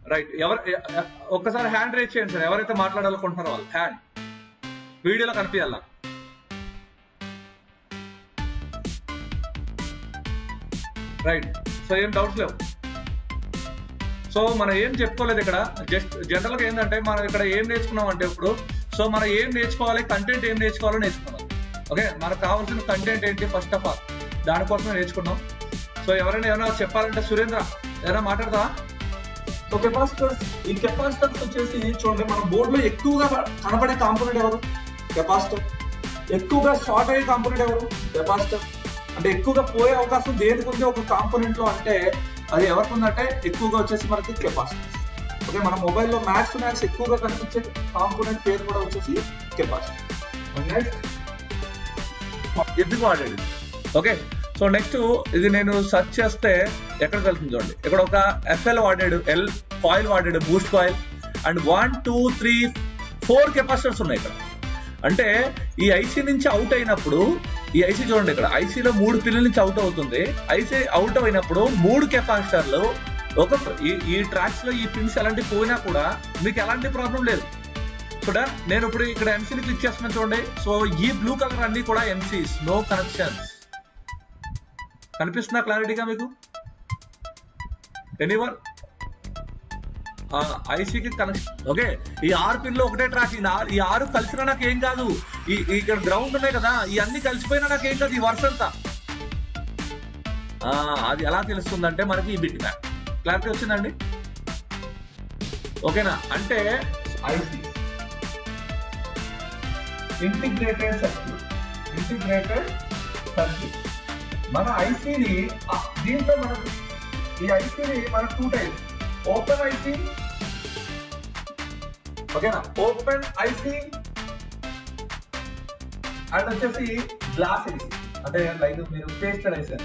Right ఎవరు ఎ- ఎ- ఒక్కసారి hand raise చేయండి సార్ ఎవరైతే మాట్లాడాలనుకుంటున్నారో వాళ్ళు హ్యాండ్ వీడియోలో కనిపించాల రైట్ సో ఏం డౌట్స్ లేవు సో మనం ఏం చెప్పుకోలేదు ఇక్కడ జస్ట్ జనరల్ గా ఏంటంటే మనం ఇక్కడ ఏం నేర్చుకున్నాం అంటే ఇప్పుడు సో మనం ఏం నేర్చుకోవాలి కంటెంట్ ఏం నేర్చుకోవాలో నేర్చుకున్నాం ఓకే మనకు కావాల్సిన కంటెంట్ ఏంటి ఫస్ట్ ఆఫ్ ఆల్ దానికోసమే నేర్చుకున్నాం సో ఎవరైనా ఏమైనా చెప్పాలంటే సురేంద్ర ఏమైనా మాట్లాడతావా సో కెపాసిటర్స్ ఈ కెపాసిటర్స్ వచ్చేసి చూడండి మన బోర్డు లో ఎక్కువగా కనబడే కాంపోనెంట్ ఎవరు కెపాసిటర్ ఎక్కువగా షార్ట్ అయ్యే కాంపోనెంట్ ఎవరు కెపాసిటర్ అంటే ఎక్కువగా పోయే అవకాశం దేనికి ఉంది ఒక కాంపోనెంట్ లో అంటే అది ఎవరికి ఉందంటే ఎక్కువగా వచ్చేసి మనకి కెపాసిటర్ ఓకే మన మొబైల్లో మ్యాక్స్ మ్యాక్స్ ఎక్కువగా కనిపించే కాంపోనెంట్ పేరు కూడా వచ్చేసి కెపాసిటర్ నెక్స్ట్ ఎందుకు వాడాడు ఓకే సో నెక్స్ట్ ఇది నేను సెర్చ్ చేస్తే ఎక్కడికి వెళ్తుంది చూడండి ఇక్కడ ఒక ఎఫ్ఎల్ వాడాడు ఎల్ కాయిల్ వాడాడు boost coil and one two three four capacitors ఉన్నాయి ఇక్కడ అంటే ఈ ఐసీ నుంచి అవుట్ అయినప్పుడు ఈ ఐసీ చూడండి ఇక్కడ ఐసీలో మూడు పిల్లల నుంచి అవుట్ అవుతుంది ఐసీ అవుట్ అయినప్పుడు మూడు కెపాసిటర్లు ఒక ఈ ఈ ట్రాక్స్ లో ఈ పిన్స్ ఎలాంటి పోయినా కూడా మీకు ఎలాంటి ప్రాబ్లం లేదు ఇక్కడ నేను ఇప్పుడు ఇక్కడ ఎంసీని క్లిక్ చేస్తున్నాను చూడండి సో ఈ బ్లూ కలర్ అన్ని కూడా ఎంసీస్ నో కనెక్షన్స్ కనిపిస్తుందా క్లారిటీగా మీకు ఎనీవన్ ఐసీకి కనెక్షన్ ఓకే ఈ ఆరు పిన్ లో ఒకటే ట్రాక్ ఈ నా- ఈ ఆరు కలిసినా నాకు ఏం కాదు ఈ ఈ ఇక్కడ గ్రౌండ్ ఉన్నాయి కదా ఈ అన్ని కలిసిపోయినా నాకు ఏం కాదు ఈ వర్ష అంతా ఆ, అది ఎలా తెలుస్తుందంటే మనకి ఈ బిట్ మ్యాప్ క్లారిటీ వచ్చిందండి ఓకేనా అంటే IC integrated circuit integrated circuit మన ఐసీని దీంట్లో మనకు ఈ ఐసీని మన టూ టైప్స్ ఓపెన్ ఐసీ ఓకేనా ఓపెన్ ఐసీ అండ్ వచ్చేసి గ్లాస్ ఐసీ అంటే లైక్ మీరు pasted IC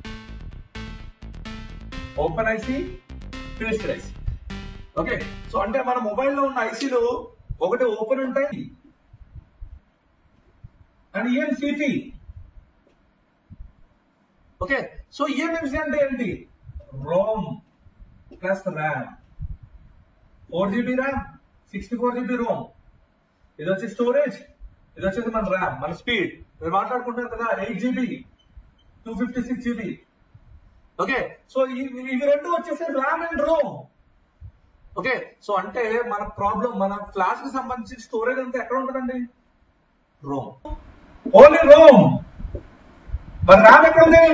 open IC pasted IC okay so అంటే మన మొబైల్లో ఉన్న ఐసీలు ఒకటి ఓపెన్ ఉంటాయి అండ్ ఈఎంసిపి ఓకే సో ఈఎంఎంసి అంటే ఏంటి ROM plus RAM four GB RAM sixty four GB ROM ఇది వచ్చి స్టోరేజ్ ఇది వచ్చేసి మన ర్యామ్ మన స్పీడ్ మీరు మాట్లాడుకుంటారు కదా eight GB two fifty six GB okay so ఇవి ఇవి రెండు వచ్చేసి RAM and ROM okay so అంటే మన ప్రాబ్లం మన ఫ్లాష్ కి సంబంధించిన స్టోరేజ్ అంతా ఎక్కడ ఉంటుందండి రోమ్ ఓన్లీ రోమ్ మరి ర్యామ్ ఎక్కడ ఉంది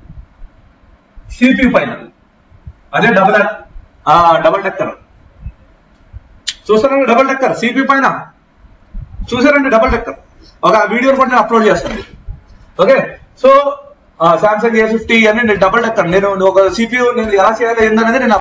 సిపి పైన అదే డబుల్ డబుల్ డెక్కర్ చూసారండి డబుల్ డెక్కర్ సిపి పైన చూసారండి డబుల్ డెక్కర్ ఒక వీడియో కూడా నేను అప్లోడ్ చేస్తాను okay so Samsung A fifty అని నేను డబుల్ డెక్కర్ నేను ఒక సిపియు నేను ఎలా చేయాలి ఏందనేది నేను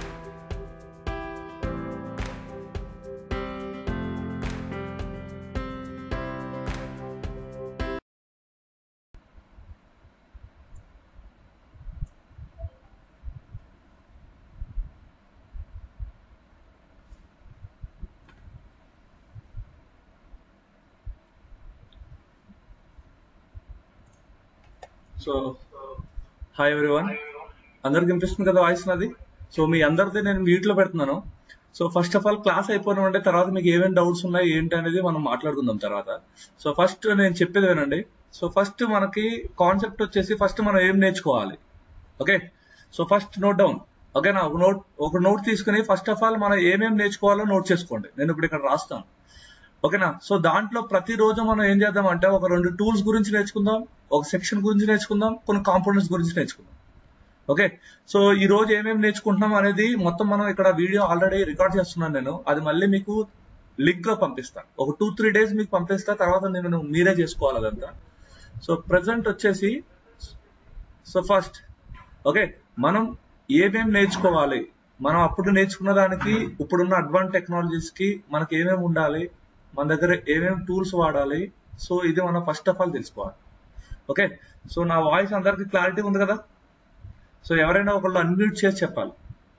సో హాయ్ ఎవ్రీవన్ అందరికి వినిపిస్తుంది కదా వాయిస్ నాది సో మీ అందరిది నేను మ్యూట్ లో పెడుతున్నాను so first of all class అయిపోయిన అంటే తర్వాత మీకు ఏమేమి డౌట్స్ ఉన్నాయి ఏంటి అనేది మనం మాట్లాడుకుందాం తర్వాత సో ఫస్ట్ నేను చెప్పేది వినండి సో ఫస్ట్ మనకి కాన్సెప్ట్ వచ్చేసి ఫస్ట్ మనం ఏం నేర్చుకోవాలి okay so first note down ఓకేనా ఒక నోట్ ఒక నోట్ తీసుకుని ఫస్ట్ ఆఫ్ ఆల్ మనం ఏమేమి నేర్చుకోవాలో నోట్ చేసుకోండి నేను ఇప్పుడు ఇక్కడ రాస్తాను ఓకేనా సో దాంట్లో ప్రతిరోజు మనం ఏం చేద్దాం అంటే ఒక రెండు టూల్స్ గురించి నేర్చుకుందాం ఒక సెక్షన్ గురించి నేర్చుకుందాం కొన్ని కాంపోనెంట్స్ గురించి నేర్చుకుందాం ఓకే సో ఈ రోజు ఏమేమి నేర్చుకుంటున్నాం అనేది మొత్తం మనం ఇక్కడ వీడియో ఆల్రెడీ రికార్డ్ చేస్తున్నాను నేను అది మళ్ళీ మీకు లింక్ లో పంపిస్తాను ఒక టూ త్రీ డేస్ మీకు పంపిస్తా తర్వాత నేను మీరే చేసుకోవాలి అదంతా సో ప్రజెంట్ వచ్చేసి సో ఫస్ట్ ఓకే మనం ఏమేమి నేర్చుకోవాలి మనం అప్పుడు నేర్చుకున్న దానికి ఇప్పుడున్న అడ్వాన్స్ టెక్నాలజీస్ కి మనకి ఏమేమి ఉండాలి మన దగ్గర ఏమేమి టూల్స్ వాడాలి సో ఇది మనం ఫస్ట్ ఆఫ్ ఆల్ తెలుసుకోవాలి ఓకే సో నా వాయిస్ అందరికి క్లారిటీ ఉంది కదా సో ఎవరైనా ఒకళ్ళు అన్మ్యూట్ చేసి చెప్పాలి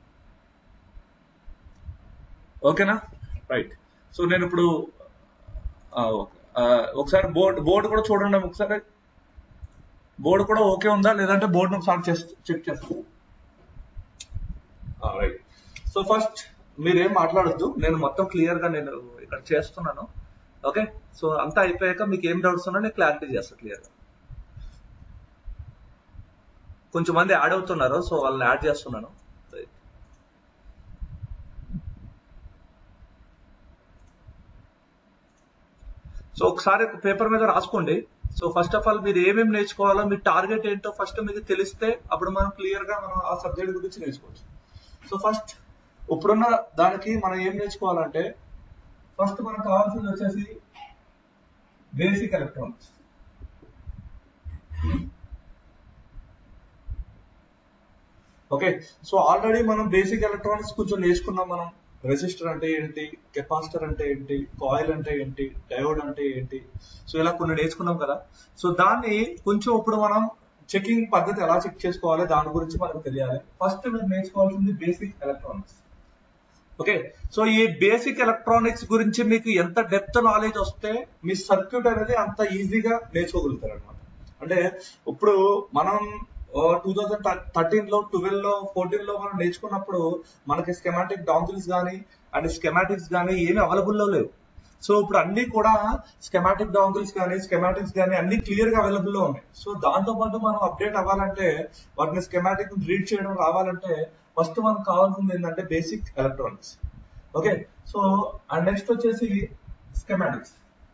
ఓకేనా రైట్ సో నేను ఇప్పుడు ఆ, ఓకే. ఆ, ఒకసారి బోర్డు బోర్డు కూడా చూడండి ఒకసారి బోర్డు కూడా ఓకే ఉందా లేదంటే బోర్డు ఒకసారి చెక్ చేస్తాను రైట్ సో ఫస్ట్ మీరేం మాట్లాడొద్దు నేను మొత్తం క్లియర్ గా నేను ఇక్కడ చేస్తున్నాను ఓకే సో అంతా అయిపోయాక మీకు ఏం డౌట్స్ ఉన్నా నేను క్లారిటీ చేస్తాను క్లియర్ గా కొంచెం మంది యాడ్ అవుతున్నారు సో వాళ్ళని యాడ్ చేస్తున్నాను సో ఒకసారి పేపర్ మీద రాసుకోండి సో ఫస్ట్ ఆఫ్ ఆల్ మీరు ఏమేమి నేర్చుకోవాలో మీ టార్గెట్ ఏంటో ఫస్ట్ మీకు తెలిస్తే అప్పుడు మనం క్లియర్ గా మనం ఆ సబ్జెక్ట్ గురించి నేర్చుకోవచ్చు సో ఫస్ట్ ఇప్పుడున్న దానికి మనం ఏం నేర్చుకోవాలంటే ఫస్ట్ మనకు కావాల్సింది వచ్చేసి basic electronics okay so already మనం బేసిక్ ఎలక్ట్రానిక్స్ కొంచెం నేర్చుకున్నాం మనం రెసిస్టర్ అంటే ఏంటి కెపాసిటర్ అంటే ఏంటి కాయిల్ అంటే ఏంటి డయోడ్ అంటే ఏంటి సో ఇలా కొన్ని నేర్చుకున్నాం కదా సో దాన్ని కొంచెం ఇప్పుడు మనం చెకింగ్ పద్ధతి ఎలా చెక్ చేసుకోవాలి దాని గురించి మనకు తెలియాలి ఫస్ట్ మీరు నేర్చుకోవాల్సింది బేసిక్ ఎలక్ట్రానిక్స్ ఓకే సో ఈ బేసిక్ ఎలక్ట్రానిక్స్ గురించి మీకు ఎంత డెప్త్ నాలెడ్జ్ వస్తే మీ సర్క్యూట్ అనేది అంత ఈజీగా నేర్చుకోగలుగుతారు అనమాట అంటే ఇప్పుడు మనం టూ థౌజండ్ థర్టీన్ లో ట్వెల్వ్ లో ఫోర్టీన్ లో మనం నేర్చుకున్నప్పుడు మనకి స్కెమాటిక్ డాంగిల్స్ కానీ అండ్ స్కెమాటిక్స్ కానీ ఏమి అవైలబుల్ లో లేవు సో ఇప్పుడు అన్ని కూడా స్కెమాటిక్ డాంగిల్స్ కానీ స్కెమాటిక్స్ కానీ అన్ని క్లియర్ గా అవైలబుల్ లో ఉన్నాయి సో దాంతో పాటు మనం అప్డేట్ అవ్వాలంటే వాటిని స్కెమాటిక్ రీడ్ చేయడం రావాలంటే ఫస్ట్ మనకు కావాల్సింది ఏంటంటే basic electronics okay so and next వచ్చేసి స్కెమాటిక్స్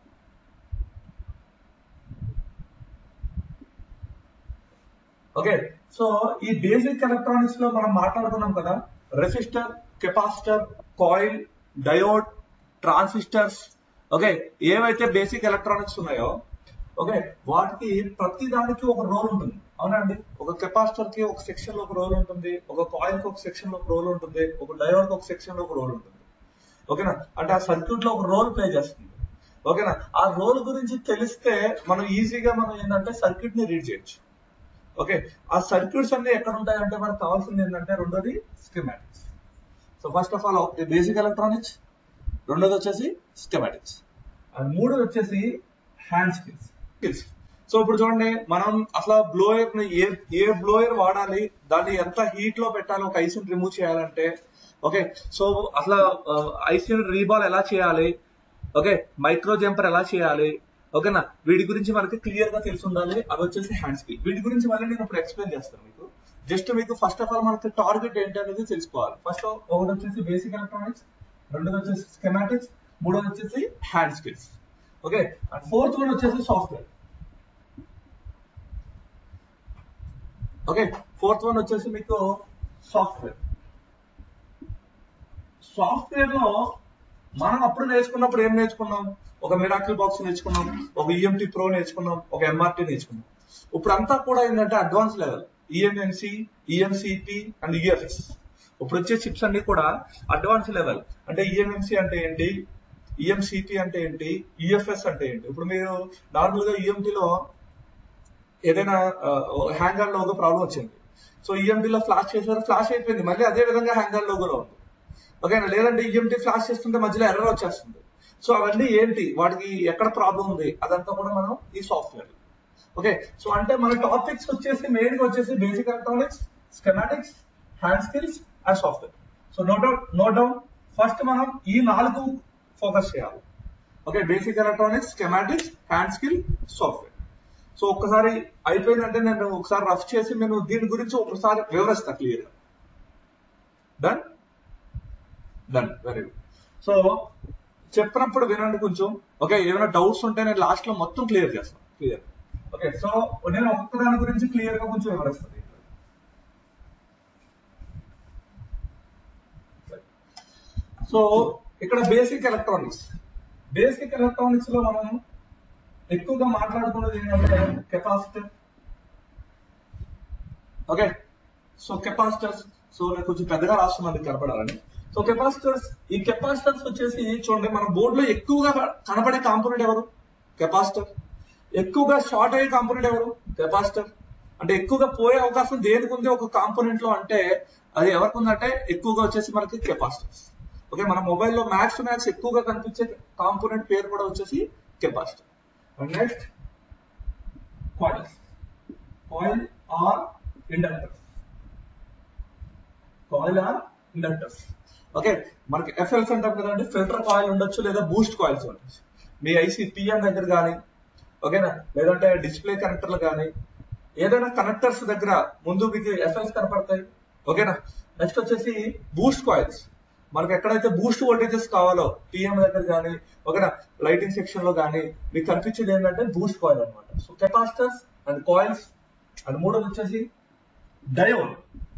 ఓకే సో ఈ బేసిక్ ఎలక్ట్రానిక్స్ లో మనం మాట్లాడుకున్నాం కదా resistor capacitor coil diode transistors okay ఏవైతే బేసిక్ ఎలక్ట్రానిక్స్ ఉన్నాయో ఓకే వాటికి ప్రతి దానికి ఒక రోల్ ఉంటుంది అవునండి ఒక కెపాసిటర్ కి ఒక సెక్షన్ లో ఒక రోల్ ఉంటుంది ఒక కాయిల్ కి ఒక సెక్షన్ లో ఒక రోల్ ఉంటుంది ఒక డయోడ్ కి ఒక సెక్షన్ లో ఒక రోల్ ఉంటుంది ఓకేనా అంటే ఆ సర్క్యూట్ లో ఒక రోల్ ప్లే చేస్తుంది ఓకేనా ఆ రోల్ గురించి తెలిస్తే మనం ఈజీగా మనం ఏంటంటే సర్క్యూట్ ని రీడ్ చేయొచ్చు ఓకే ఆ సర్క్యూట్స్ అన్ని ఎక్కడ ఉంటాయంటే మనకు కావాల్సింది ఏంటంటే రెండోది schematics so first of all basic electronics రెండోది వచ్చేసి స్కెమాటిక్స్ అండ్ మూడోది వచ్చేసి హ్యాండ్ స్కిల్స్ స్కిల్స్ సో ఇప్పుడు చూడండి మనం అసలు బ్లోయర్ ని ఏ ఏ బ్లోయర్ వాడాలి దాన్ని ఎంత హీట్ లో పెట్టాలి ఒక ఐసీని రిమూవ్ చేయాలంటే ఓకే సో అసలు ఐసీని రీబాల్ ఎలా చేయాలి ఓకే మైక్రో జంపర్ ఎలా చేయాలి ఓకేనా వీటి గురించి మనకి క్లియర్ గా తెలిసి ఉండాలి అవి వచ్చేసి హ్యాండ్ స్కిల్ వీటి గురించి మళ్ళీ నేను ఇప్పుడు ఎక్స్ప్లెయిన్ చేస్తాను మీకు జస్ట్ మీకు ఫస్ట్ ఆఫ్ ఆల్ మనకి టార్గెట్ ఏంటి అనేది తెలుసుకోవాలి ఫస్ట్ ఒకటి వచ్చేసి బేసిక్ ఎలక్ట్రానిక్స్ రెండోది వచ్చేసి స్కెమాటిక్స్ మూడోది వచ్చేసి hand skills okay and fourth one వచ్చేసి సాఫ్ట్వేర్ ఓకే ఫోర్త్ వన్ వచ్చేసి మీకు సాఫ్ట్వేర్ సాఫ్ట్వేర్ లో మనం అప్పుడు నేర్చుకున్నప్పుడు ఏం నేర్చుకున్నాం ఒక మిరాకిల్ బాక్స్ నేర్చుకున్నాం ఒక ఈఎంటీ ప్రో నేర్చుకున్నాం ఒక ఎంఆర్టీ నేర్చుకున్నాం ఇప్పుడు అంతా కూడా ఏంటంటే advance level EMMC EMCP and UFS ఇప్పుడు వచ్చే చిప్స్ అన్ని కూడా అడ్వాన్స్ లెవెల్ అంటే ఈఎంఎన్సి అంటే ఏంటి ఈఎంసిపి అంటే ఏంటి యుఎఫ్ఎస్ అంటే ఏంటి ఇప్పుడు మీరు నార్మల్ గా ఈఎంటీలో ఏదైనా హ్యాంగర్ లోగో ప్రాబ్లం వచ్చింది సో ఈఎంటీలో ఫ్లాష్ చేసారు ఫ్లాష్ అయిపోయింది మళ్ళీ అదే విధంగా హ్యాంగర్ లోగోలో ఉంది ఓకేనా లేదంటే ఈఎంటీ ఫ్లాష్ చేస్తుంటే మధ్యలో ఎర్రర్ వచ్చేస్తుంది సో అవన్నీ ఏంటి వాటికి ఎక్కడ ప్రాబ్లం ఉంది అదంతా కూడా మనం ఈ సాఫ్ట్వేర్ ఓకే సో అంటే మన టాపిక్స్ వచ్చేసి మెయిన్ గా వచ్చేసి basic electronics schematics hand skills and software so no doubt no doubt first మనం ఈ నాలుగు ఫోకస్ చేయాలి okay basic electronics schematics hand skill software so ఒక్కసారి అయిపోయిందంటే నేను ఒకసారి రఫ్ చేసి నేను దీని గురించి ఒకసారి వివరిస్తా క్లియర్ గా done done very good so చెప్పినప్పుడు వినండి కొంచెం ఓకే ఏమైనా డౌట్స్ ఉంటే నేను లాస్ట్ లో మొత్తం క్లియర్ చేస్తాను క్లియర్ ఓకే సో నేను ఒక్క దాని గురించి క్లియర్ గా కొంచెం వివరిస్తాను సో ఇక్కడ బేసిక్ ఎలక్ట్రానిక్స్ బేసిక్ ఎలక్ట్రానిక్స్ లో మనం ఎక్కువగా మాట్లాడుకున్నది ఏంటంటే capacitor okay so capacitors so నేను కొంచెం పెద్దగా రాస్తున్నాను కనపడాలని సో కెపాసిటర్స్ ఈ కెపాసిటర్స్ వచ్చేసి చూడండి మన బోర్డులో ఎక్కువగా కనపడే కాంపోనెంట్ ఎవరు కెపాసిటర్ ఎక్కువగా షార్ట్ అయ్యే కాంపోనెంట్ ఎవరు కెపాసిటర్ అంటే ఎక్కువగా పోయే అవకాశం దేనికి ఉంది ఒక కాంపోనెంట్ లో అంటే అది ఎవరికి ఉందంటే ఎక్కువగా వచ్చేసి మనకి కెపాసిటర్స్ ఓకే మన మొబైల్లో మ్యాక్స్ టు మ్యాక్స్ ఎక్కువగా కనిపించే కాంపోనెంట్ పేరు కూడా వచ్చేసి capacitor next coils coil or inductors coil or inductors okay మనకి ఎఫ్ఎల్స్ అంటాం కదండి ఫిల్టర్ కాయిల్ ఉండొచ్చు లేదా బూస్ట్ కాయిల్స్ ఉండొచ్చు మీ ఐసీ పిఎం దగ్గర కానీ ఓకేనా లేదంటే డిస్ప్లే కనెక్టర్లు కానీ ఏదైనా కనెక్టర్స్ దగ్గర ముందు మీకు ఎఫ్ఎల్స్ కనపడతాయి ఓకేనా నెక్స్ట్ వచ్చేసి బూస్ట్ కాయిల్స్ మనకి ఎక్కడైతే బూస్ట్ వోల్టేజెస్ కావాలో పిఎం దగ్గర కానీ ఓకేనా లైటింగ్ సెక్షన్ లో కానీ మీకు కనిపించేది ఏంటంటే బూస్ట్ కాయిల్ అన్నమాట so capacitors and coils and మూడోది వచ్చేసి డయోడ్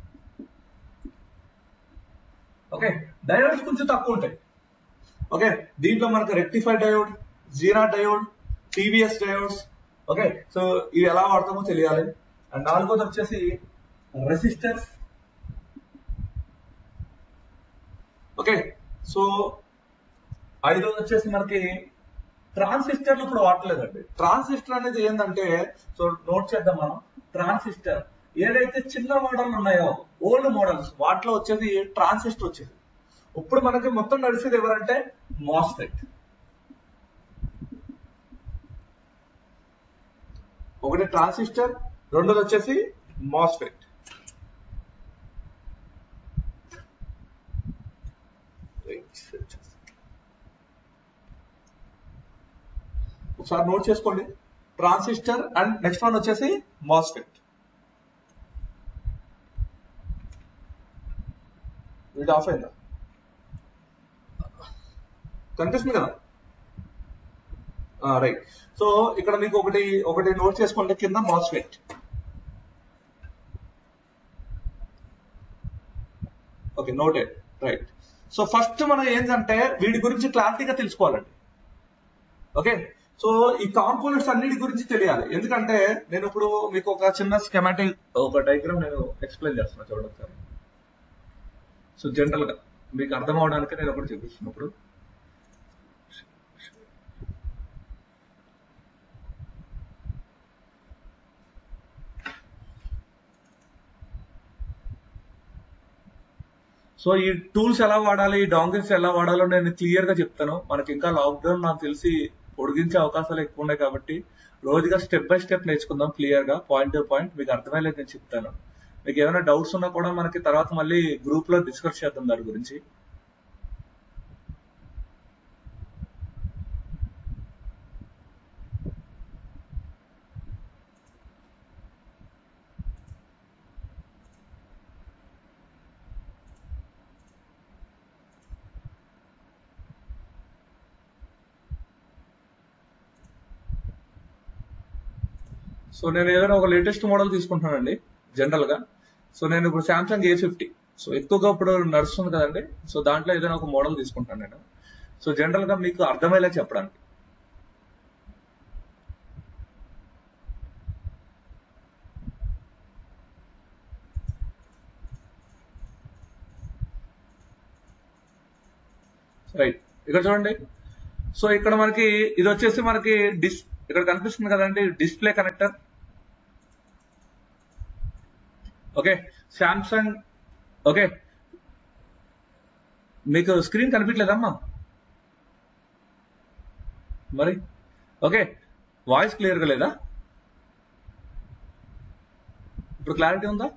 ఓకే డయోడ్స్ కొంచెం తక్కువ ఉంటాయి ఓకే దీంట్లో మనకు rectify diode zener diode TVS diodes okay so ఇవి ఎలా వాడతామో తెలియాలి అండ్ నాలుగోది వచ్చేసి రెసిస్టర్స్ ఓకే సో ఐదోది వచ్చేసి మనకి ట్రాన్సిస్టర్లు ఇప్పుడు వాడలేదండి ట్రాన్సిస్టర్ అనేది ఏంటంటే సో నోట్ చేద్దాం మనం ట్రాన్సిస్టర్ ఏదైతే చిన్న మోడల్ ఉన్నాయో ఓల్డ్ మోడల్స్ వాటిలో వచ్చేది ట్రాన్సిస్టర్ వచ్చేది ఇప్పుడు మనకి మొత్తం నడిచేది ఎవరంటే మాస్ఫెట్ ఒకటి ట్రాన్సిస్టర్ రెండోది వచ్చేసి మాస్ఫెట్ ఒకసారి నోట్ చేసుకోండి ట్రాన్సిస్టర్ అండ్ నెక్స్ట్ వన్ వచ్చేసి మాస్ఫెట్ వీటి ఆఫ్ అయిందా కనిపిస్తుంది కదా రైట్ సో ఇక్కడ మీకు ఒకటి ఒకటి నోట్ చేసుకుంటే కింద MOSFET okay noted right so first మనం ఏంటంటే వీటి గురించి క్లారిటీగా తెలుసుకోవాలండి ఓకే సో ఈ కాంపోనెంట్స్ అన్నిటి గురించి తెలియాలి ఎందుకంటే నేను ఇప్పుడు మీకు ఒక చిన్న స్కెమాటిక్ ఒక డయాగ్రామ్ నేను ఎక్స్ప్లెయిన్ చేస్తున్నా చూడండి ఒకసారి సో జనరల్ గా మీకు అర్థం అవడానికి నేను ఒకటి చూపిస్తున్నప్పుడు సో ఈ టూల్స్ ఎలా వాడాలి ఈ డాంగిల్స్ ఎలా వాడాలో నేను క్లియర్ గా చెప్తాను మనకి ఇంకా లాక్డౌన్ నాకు తెలిసి పొడిగించే అవకాశాలు ఎక్కువ ఉన్నాయి కాబట్టి రోజుగా స్టెప్ బై స్టెప్ నేర్చుకుందాం క్లియర్ గా పాయింట్ టు పాయింట్ మీకు అర్థమయ్యేది నేను చెప్తాను మీకు ఏమైనా డౌట్స్ ఉన్నా కూడా మనకి తర్వాత మళ్ళీ గ్రూప్ లో డిస్కస్ చేద్దాం దాని గురించి సో నేను ఏదైనా ఒక లేటెస్ట్ మోడల్ తీసుకుంటానండి జనరల్ గా సో నేను ఇప్పుడు సామ్సంగ్ ఏ ఫిఫ్టీ సో ఎక్కువగా ఇప్పుడు నడుస్తుంది కదండి సో దాంట్లో ఏదైనా ఒక మోడల్ తీసుకుంటాను నేను సో జనరల్ గా మీకు అర్థమయ్యేలా చెప్పడానికి రైట్ ఇక్కడ చూడండి సో ఇక్కడ మనకి ఇది వచ్చేసి మనకి డిస్ ఇక్కడ కనిపిస్తుంది కదండి display connector okay Samsung okay మీకు స్క్రీన్ కనిపించలేదమ్మా మరి ఓకే వాయిస్ క్లియర్గా లేదా ఇప్పుడు క్లారిటీ ఉందా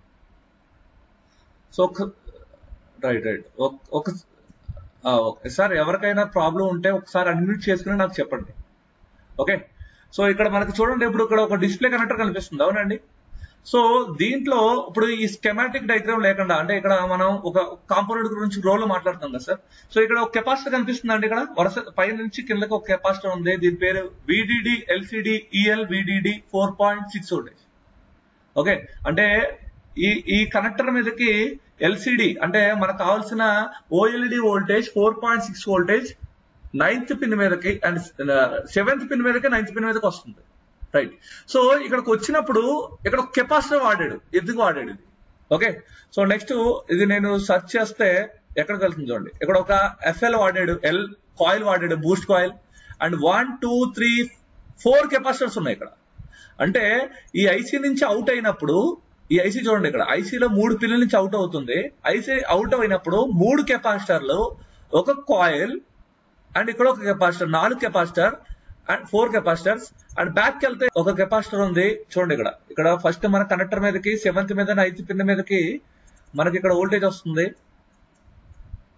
సో రైట్ రైట్ ఒక సార్ ఎవరికైనా ప్రాబ్లం ఉంటే ఒకసారి అన్మ్యూట్ చేసుకుని నాకు చెప్పండి ఓకే సో ఇక్కడ మనకి చూడండి ఇప్పుడు ఇక్కడ ఒక డిస్ప్లే కనెక్టర్ కనిపిస్తుంది అవునండి సో దీంట్లో ఇప్పుడు ఈ స్కెమాటిక్ డయాగ్రామ్ లేకుండా అంటే ఇక్కడ మనం ఒక కాంపోనెంట్ గురించి రోల్ మాట్లాడుతాం కదా సార్ సో ఇక్కడ ఒక కెపాసిటర్ కనిపిస్తుంది అండి ఇక్కడ వరుస పై నుంచి కిందకి ఒక కెపాసిటర్ ఉంది దీని పేరు VDD LCD EL VDD four point six voltage okay అంటే ఈ ఈ కనెక్టర్ మీదకి ఎల్సిడి అంటే మనకు కావాల్సిన OLED voltage four point six voltage ninth pin మీదకి అండ్ సెవెంత్ పిన్ మీదకి నైన్త్ పిన్ మీదకి వస్తుంది రైట్ సో ఇక్కడికి వచ్చినప్పుడు ఇక్కడ ఒక కెపాసిటర్ వాడాడు ఎందుకు వాడాడు ఇది ఓకే సో నెక్స్ట్ ఇది నేను సెర్చ్ చేస్తే ఎక్కడికి వెళ్తుంది చూడండి ఇక్కడ ఒక ఎఫ్ఎల్ వాడాడు ఎల్ కాయిల్ వాడాడు boost coil and one two three four capacitors ఉన్నాయి ఇక్కడ అంటే ఈ ఐసీ నుంచి అవుట్ అయినప్పుడు ఈ ఐసీ చూడండి ఇక్కడ ఐసీలో మూడు పిల్లల నుంచి అవుట్ అవుతుంది ఐసీ అవుట్ అయినప్పుడు మూడు కెపాసిటర్లు ఒక కాయిల్ అండ్ ఇక్కడ ఒక కెపాసిటర్ నాలుగు capacitor and four capacitors and back వెళ్తే ఒక కెపాసిటర్ ఉంది చూడండి ఇక్కడ ఇక్కడ ఫస్ట్ మన కనెక్టర్ మీదకి సెవెంత్ మీద నైన్త్ పిన్ మీదకి మనకి ఇక్కడ వోల్టేజ్ వస్తుంది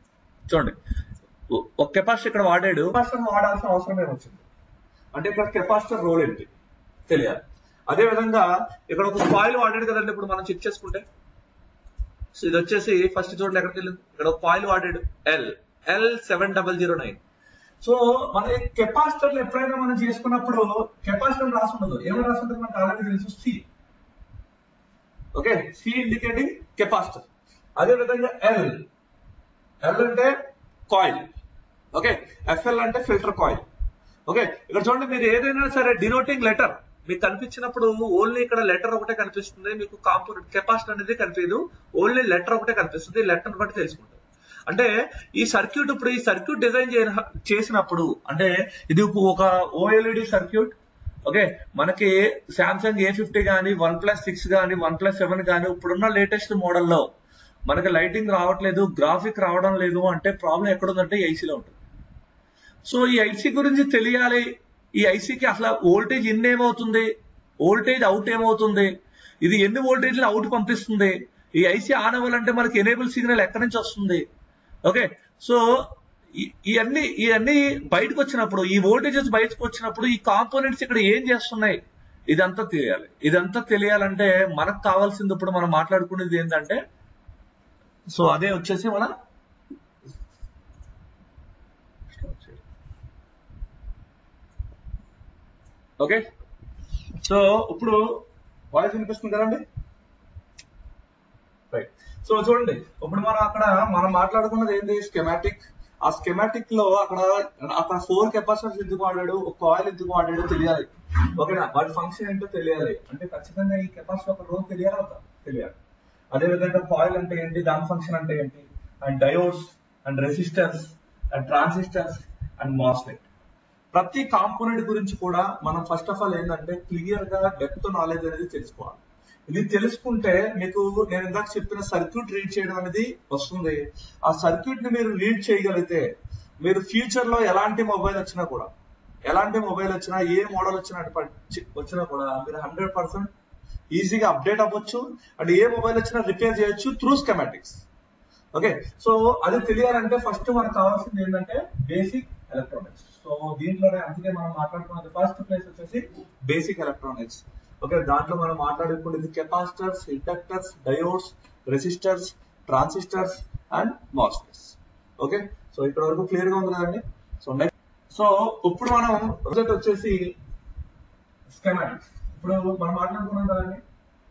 చూడండి ఒ- ఒక కెపాసిటర్ ఇక్కడ వాడాడు కెపాసిటర్ వాడాల్సిన అవసరం ఏమొచ్చింది అంటే ఇక్కడ కెపాసిటర్ రోల్ ఏంటి తెలియాలి అదే విధంగా ఇక్కడ ఒక కాయిల్ వాడాడు కదండి ఇప్పుడు మనం చెక్ చేసుకుంటే సో ఇది వచ్చేసి ఫస్ట్ చూడండి ఎక్కడికి వెళ్ళింది ఇక్కడ ఒక కాయిల్ వాడాడు L L seven double zero nine so మన కెపాసిటర్లు ఎప్పుడైనా మనం చేసుకున్నప్పుడు కెపాసిటర్ రాసి ఉండదు ఏమైనా రాసి ఉంటుంది మనకు ఆల్రెడీ తెలుసు C okay C indicating capacitor అదే విధంగా ఎల్ ఎల్ అంటే కాయిల్ ఓకే ఎఫ్ఎల్ అంటే ఫిల్టర్ కాయిల్ ఓకే ఇక్కడ చూడండి మీరు ఏదైనా సరే డినోటింగ్ లెటర్ మీకు కనిపించినప్పుడు ఓన్లీ ఇక్కడ లెటర్ ఒకటే కనిపిస్తుంది మీకు కాంపోనెంట్ కెపాసిటీ అనేది కనిపించదు ఓన్లీ లెటర్ ఒకటే కనిపిస్తుంది లెటర్ బట్టి తెలుసుకుంటారు అంటే ఈ సర్క్యూట్ ఇప్పుడు ఈ సర్క్యూట్ డిజైన్ చేసినప్పుడు అంటే ఇది ఒక ఓఎల్ఈడి సర్క్యూట్ ఓకే మనకి సామ్సంగ్ ఏ ఫిఫ్టీ కానీ వన్ ప్లస్ సిక్స్ కానీ వన్ ప్లస్ సెవెన్ కానీ ఇప్పుడున్న లేటెస్ట్ మోడల్లో మనకి లైటింగ్ రావట్లేదు గ్రాఫిక్ రావడం లేదు అంటే ప్రాబ్లం ఎక్కడుందంటే ఐసీలో ఉంటుంది సో ఈ ఐసీ గురించి తెలియాలి ఈ ఐసీకి అసలు వోల్టేజ్ ఇన్ ఏమవుతుంది వోల్టేజ్ అవుట్ ఏమవుతుంది ఇది ఎన్ని వోల్టేజ్లు అవుట్ పంపిస్తుంది ఈ ఐసీ ఆన్ అవ్వాలంటే మనకి ఎనేబుల్ సిగ్నల్ ఎక్కడి నుంచి వస్తుంది ఓకే సో ఈ- ఇవన్నీ ఇవన్నీ బయటకు వచ్చినప్పుడు ఈ వోల్టేజెస్ బయటకు వచ్చినప్పుడు ఈ కాంపోనెంట్స్ ఇక్కడ ఏం చేస్తున్నాయి ఇదంతా తెలియాలి ఇదంతా తెలియాలంటే మనకు కావాల్సింది ఇప్పుడు మనం మాట్లాడుకునేది ఏంటంటే సో అదే వచ్చేసి మన ఓకే సో ఇప్పుడు వాయిస్ వినిపిస్తుంది కదండి రైట్ సో చూడండి ఇప్పుడు మనం అక్కడ మనం మాట్లాడుకున్నది ఏంటి స్కెమాటిక్ ఆ స్కెమాటిక్ లో అక్కడ అక్కడ ఫోర్ కెపాసిటర్స్ ఎందుకు వాడాడు ఒక కాయిల్ ఎందుకు వాడాడు తెలియాలి ఓకేనా వాటి ఫంక్షన్ ఏంటో తెలియాలి అంటే ఖచ్చితంగా ఈ కెపాసిటర్ ఒక రోజు తెలియాలి అవుతా తెలియాలి అదే విధంగా కాయిల్ అంటే ఏంటి దాని ఫంక్షన్ అంటే ఏంటి and diodes and resistors and transistors and MOSFET ప్రతి కాంపోనెంట్ గురించి కూడా మనం ఫస్ట్ ఆఫ్ ఆల్ ఏంటంటే క్లియర్ గా డెప్త్ నాలెడ్జ్ అనేది తెలుసుకోవాలి ఇది తెలుసుకుంటే మీకు నేను ఇందాక చెప్పిన సర్క్యూట్ రీడ్ చేయడం అనేది వస్తుంది ఆ సర్క్యూట్ ని మీరు రీడ్ చేయగలిగితే మీరు ఫ్యూచర్ లో ఎలాంటి మొబైల్ వచ్చినా కూడా ఎలాంటి మొబైల్ వచ్చినా ఏ మోడల్ వచ్చినా వచ్చినా కూడా మీరు హండ్రెడ్ పర్సెంట్ ఈజీగా అప్డేట్ అవ్వచ్చు అండ్ ఏ మొబైల్ వచ్చినా రిపేర్ చేయొచ్చు త్రూ స్కెమాటిక్స్ ఓకే సో అది తెలియాలంటే ఫస్ట్ మనకు కావాల్సింది ఏంటంటే బేసిక్ ఎలక్ట్రానిక్స్ సో దీంట్లోనే అందుకే మనం మాట్లాడుకున్నది ఫస్ట్ ప్లేస్ వచ్చేసి బేసిక్ ఎలక్ట్రానిక్స్ ఓకే దాంట్లో మనం మాట్లాడుకునేది capacitors inductors diodes resistors transistors and MOSFETs okay so ఇక్కడ వరకు క్లియర్ గా ఉంది కదండి సో నెక్స్ట్ సో ఇప్పుడు మనం రిజల్ట్ వచ్చేసి స్కెమాటిక్స్ ఇప్పుడు మనం మాట్లాడుకున్నాం కదండి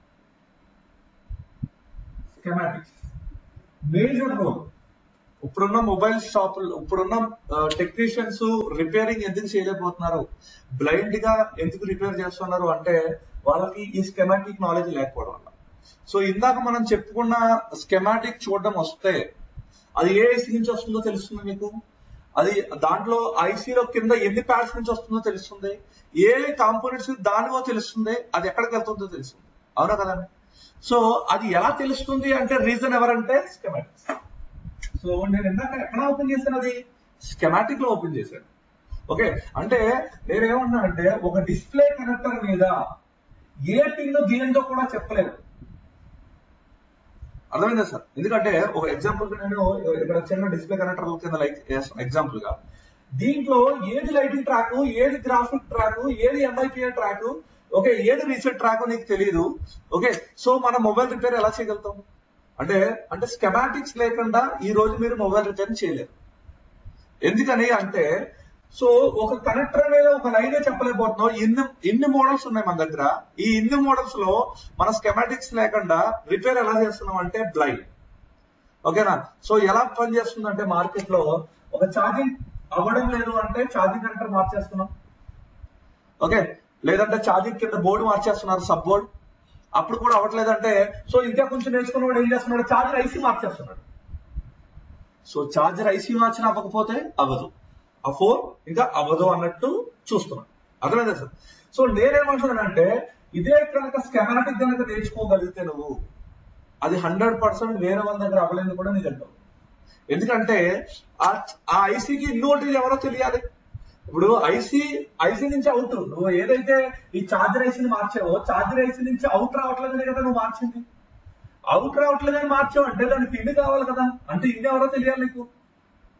స్కెమాటిక్స్ మేజర్ రోల్ ఇప్పుడున్న మొబైల్ షాపులు ఇప్పుడున్న టెక్నీషియన్స్ రిపేరింగ్ ఎందుకు చేయలేకపోతున్నారు బ్లైండ్ గా ఎందుకు రిపేర్ చేస్తున్నారు అంటే వాళ్ళకి ఈ స్కెమాటిక్ నాలెడ్జ్ లేకపోవడం వల్ల సో ఇందాక మనం చెప్పుకున్న స్కెమాటిక్ చూడడం వస్తే అది ఏ ఐసీ నుంచి వస్తుందో తెలుస్తుంది మీకు అది దాంట్లో ఐసీలో కింద ఎన్ని ప్యాడ్స్ నుంచి వస్తుందో తెలుస్తుంది ఏ కాంపోనెంట్స్ దానివో తెలుస్తుంది అది ఎక్కడికి వెళ్తుందో తెలుస్తుంది అవునా కదండి సో అది ఎలా తెలుస్తుంది అంటే రీజన్ ఎవరంటే స్కెమాటిక్స్ సో నేను ఇందాక ఎక్కడ ఓపెన్ చేశాను అది స్కెమాటిక్ లో ఓపెన్ చేశాను ఓకే అంటే నేనేమన్నా అంటే ఒక డిస్ప్లే కనెక్టర్ మీద ఏ పిన్ దేనితో కూడా చెప్పలేదు అర్థమైందా సార్ ఎందుకంటే ఒక ఎగ్జాంపుల్ నేను ఇక్కడ చిన్న డిస్ప్లే కనెక్టర్ కింద లైక్ ఎగ్జాంపుల్ గా దీంట్లో ఏది లైటింగ్ ట్రాక్ ఏది గ్రాఫిక్ ట్రాక్ ఏది ఎంఐపిఏ ట్రాక్ ఓకే ఏది రీసెట్ ట్రాక్ నీకు తెలియదు ఓకే సో మన మొబైల్ రిపేర్ ఎలా చేయగలుగుతాం అంటే అంటే స్కెమాటిక్స్ లేకుండా ఈ రోజు మీరు మొబైల్ రిపేర్ చేయలేరు ఎందుకని అంటే సో ఒక కనెక్టర్ మీద ఒక లైన్ చెప్పలేకపోతున్నాం ఇన్ని ఇన్ని మోడల్స్ ఉన్నాయి మన దగ్గర ఈ ఇన్ని మోడల్స్ లో మన స్కెమాటిక్స్ లేకుండా రిపేర్ ఎలా చేస్తున్నాం అంటే బ్లైండ్ ఓకేనా సో ఎలా పని చేస్తుందంటే మార్కెట్ లో ఒక ఛార్జింగ్ అవ్వడం లేదు అంటే ఛార్జింగ్ కనెక్టర్ మార్చేస్తున్నాం ఓకే లేదంటే ఛార్జింగ్ కింద బోర్డు మార్చేస్తున్నారు సబ్ బోర్డ్ అప్పుడు కూడా అవ్వట్లేదంటే సో ఇంకా కొంచెం నేర్చుకున్నవాడు ఏం చేస్తున్నాడు ఛార్జర్ ఐసీ మార్చేస్తున్నాడు సో ఛార్జర్ ఐసీ మార్చిన అవ్వకపోతే అవ్వదు ఆ ఫోన్ ఇంకా అవ్వదు అన్నట్టు చూస్తున్నాను అర్థమైందా సార్ సో నేనేమంటున్నానంటే ఇదే కనుక స్కెమాటిక్ కనుక నేర్చుకోగలిగితే నువ్వు అది హండ్రెడ్ పర్సెంట్ వేరే వాళ్ళ దగ్గర అవ్వలేదు కూడా నీకు అంటావు ఎందుకంటే ఆ ఐసీకి ఇన్ని వోల్టేజ్ ఎవరో తెలియాలి ఇప్పుడు ఐసీ ఐసీ నుంచి అవుట్ నువ్వు ఏదైతే ఈ చార్జర్ ఐసీని మార్చావో చార్జర్ ఐసీ నుంచి అవుట్ రావట్లేదనే కదా నువ్వు మార్చింది అవుట్ రావట్లేదని మార్చావు అంటే దానికి ఇన్ని కావాలి కదా అంటే ఇన్ని ఎవరో తెలియాలి నీకు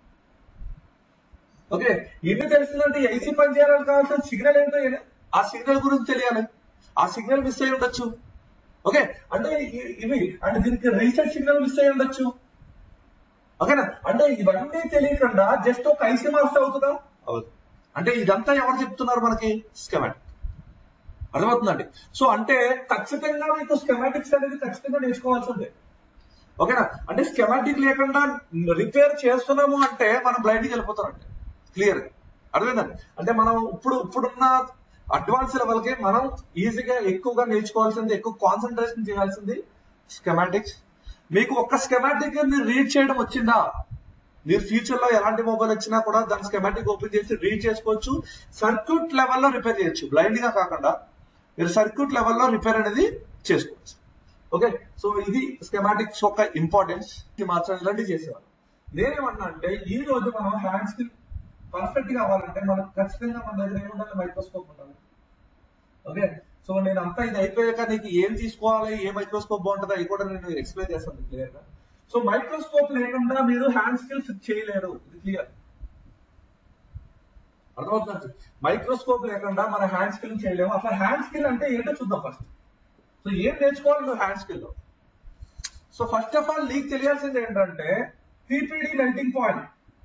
ఓకే ఇన్ని తెలిసిందంటే ఐసీ పని చేయాలని కావాల్సిన సిగ్నల్ ఏంటో ఏ- ఆ సిగ్నల్ గురించి తెలియాలి ఆ సిగ్నల్ మిస్ అయి ఉండొచ్చు ఓకే అంటే ఇ- ఇవి అంటే దీనికి రీసెట్ సిగ్నల్ మిస్ అయి ఉండొచ్చు ఓకేనా అంటే ఇవన్నీ తెలియకుండా జస్ట్ ఒక ఐసీ మాస్టర్ అవుతుందా అవుతుంది అంటే ఇదంతా ఎవరు చెప్తున్నారు మనకి స్కెమాటిక్ అర్థమవుతుందండి సో అంటే ఖచ్చితంగా మీకు స్కెమాటిక్స్ అనేది ఖచ్చితంగా నేర్చుకోవాల్సిందే ఓకేనా అంటే స్కెమాటిక్ లేకుండా రిపేర్ చేస్తున్నాము అంటే మనం బ్లైండ్కి వెళ్ళిపోతామండి క్లియర్ అర్థమైందండి అంటే మనం ఇప్పుడు ఇప్పుడున్న అడ్వాన్స్ లెవెల్ కి మనం ఈజీగా ఎక్కువగా నేర్చుకోవాల్సింది ఎక్కువ కాన్సన్ట్రేషన్ చేయాల్సింది స్కెమాటిక్స్ మీకు ఒక్క స్కెమాటిక్ మీరు రీడ్ చేయడం వచ్చిందా మీరు ఫ్యూచర్ లో ఎలాంటి మొబైల్ వచ్చినా కూడా దాని స్కెమాటిక్ ఓపెన్ చేసి రీడ్ చేసుకోవచ్చు సర్క్యూట్ లెవెల్లో రిపేర్ చేయొచ్చు బ్లైండ్ గా కాకుండా మీరు సర్క్యూట్ లెవెల్లో రిపేర్ అనేది చేసుకోవచ్చు ఓకే సో ఇది స్కెమాటిక్స్ యొక్క ఇంపార్టెన్స్ మాత్రం ఇలాంటివి చేసేవాళ్ళు నేనేమన్నా అంటే ఈ రోజు మనం హ్యాండ్స్ కి పర్ఫెక్ట్ గా అవ్వాలంటే మనకు ఖచ్చితంగా మన దగ్గర ఏముండాలి మైక్రోస్కోప్ ఉండాలి ఓకే సో నేను అంతా ఇది అయిపోయాక నీకు ఏం తీసుకోవాలి ఏ మైక్రోస్కోప్ బాగుంటుందో అవి కూడా నేను ఎక్స్ప్లెయిన్ చేస్తాను క్లియర్ గా సో మైక్రోస్కోప్ లేకుండా మీరు హ్యాండ్ స్కిల్స్ చేయలేరు ఇది క్లియర్ అర్థమవుతుంది మైక్రోస్కోప్ లేకుండా మన హ్యాండ్ స్కిల్ చేయలేము అసలు హ్యాండ్ స్కిల్ అంటే ఏంటో చూద్దాం ఫస్ట్ సో ఏం నేర్చుకోవాలి నువ్వు హ్యాండ్ స్కిల్ లో సో ఫస్ట్ ఆఫ్ ఆల్ నీకు తెలియాల్సింది ఏంటంటే PPD melting point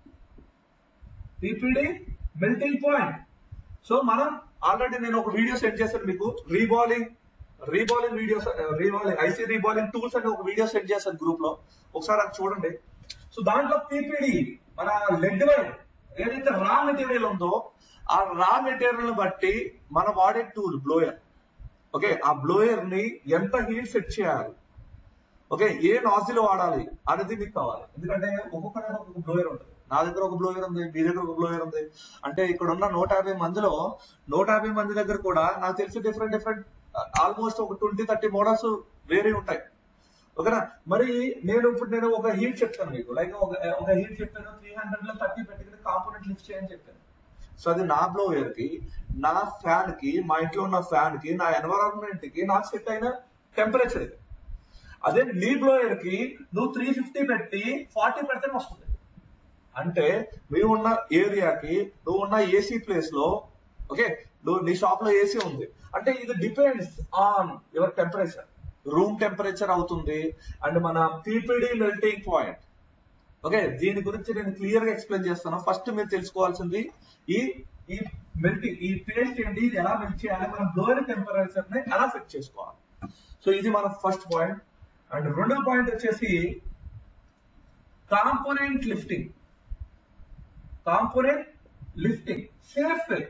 PPD melting point so మనం ఆల్రెడీ నేను ఒక వీడియో సెండ్ చేశాను మీకు reballing reballing videos reballing IC reballing tools అని ఒక వీడియో సెండ్ చేశాను గ్రూప్ లో ఒకసారి అది చూడండి సో దాంట్లో పీపీడి మన లెడ్ వైర్ ఏదైతే రా మెటీరియల్ ఉందో ఆ రా మెటీరియల్ బట్టి మనం వాడే టూల్ బ్లోయర్ ఓకే ఆ బ్లోయర్ ని ఎంత హీట్ సెట్ చేయాలి ఓకే ఏ నాజిల్ వాడాలి అనేది మీకు కావాలి ఎందుకంటే ఒక్కొక్క దగ్గర ఒక్కొక్క బ్లోయర్ ఉంటుంది నా దగ్గర ఒక బ్లోయర్ ఉంది మీ దగ్గర ఒక బ్లోయర్ ఉంది అంటే ఇక్కడ ఉన్న నూట యాభై మందిలో నూట యాభై మంది దగ్గర కూడా నాకు తెలిసి డిఫరెంట్ డిఫరెంట్ ఆల్మోస్ట్ ఒక ట్వంటీ థర్టీ మోడల్స్ వేరే ఉంటాయి ఓకేనా మరి నేను ఇప్పుడు నేను ఒక హీట్ చెప్తాను మీకు లైక్ ఒక ఒక హీట్ చెప్పాను త్రీ హండ్రెడ్ లో థర్టీ పెట్టుకుని కాంపోనెంట్ లిఫ్ట్ చేయని చెప్పాను సో అది నా బ్లోయర్ కి నా ఫ్యాన్ కి మా ఇంట్లో ఉన్న ఫ్యాన్ కి నా ఎన్వరాన్మెంట్ కి నాకు సెట్ అయిన టెంపరేచర్ ఇది అదే నీ బ్లోయర్ కి నువ్వు త్రీ ఫిఫ్టీ పెట్టి ఫార్టీ పెడితేనే వస్తుంది అంటే నువ్వు ఉన్న ఏరియాకి నువ్వు ఉన్న ఏసీ ప్లేస్ లో ఓకే నువ్వు నీ షాప్ లో ఏసీ ఉంది అంటే ఇది depends on your temperature room temperature అవుతుంది అండ్ మన పీపీడి మెల్టింగ్ పాయింట్ ఓకే దీని గురించి నేను క్లియర్ గా ఎక్స్ప్లెయిన్ చేస్తాను ఫస్ట్ మీరు తెలుసుకోవాల్సింది ఈ ఈ మెల్టింగ్ ఈ పేస్ట్ ఏంటి ఇది ఎలా మెల్ట్ చేయాలి మన బ్లోయర్ టెంపరేచర్ ని ఎలా సెట్ చేసుకోవాలి సో ఇది మన ఫస్ట్ పాయింట్ అండ్ రెండో పాయింట్ వచ్చేసి component lifting component lifting safe way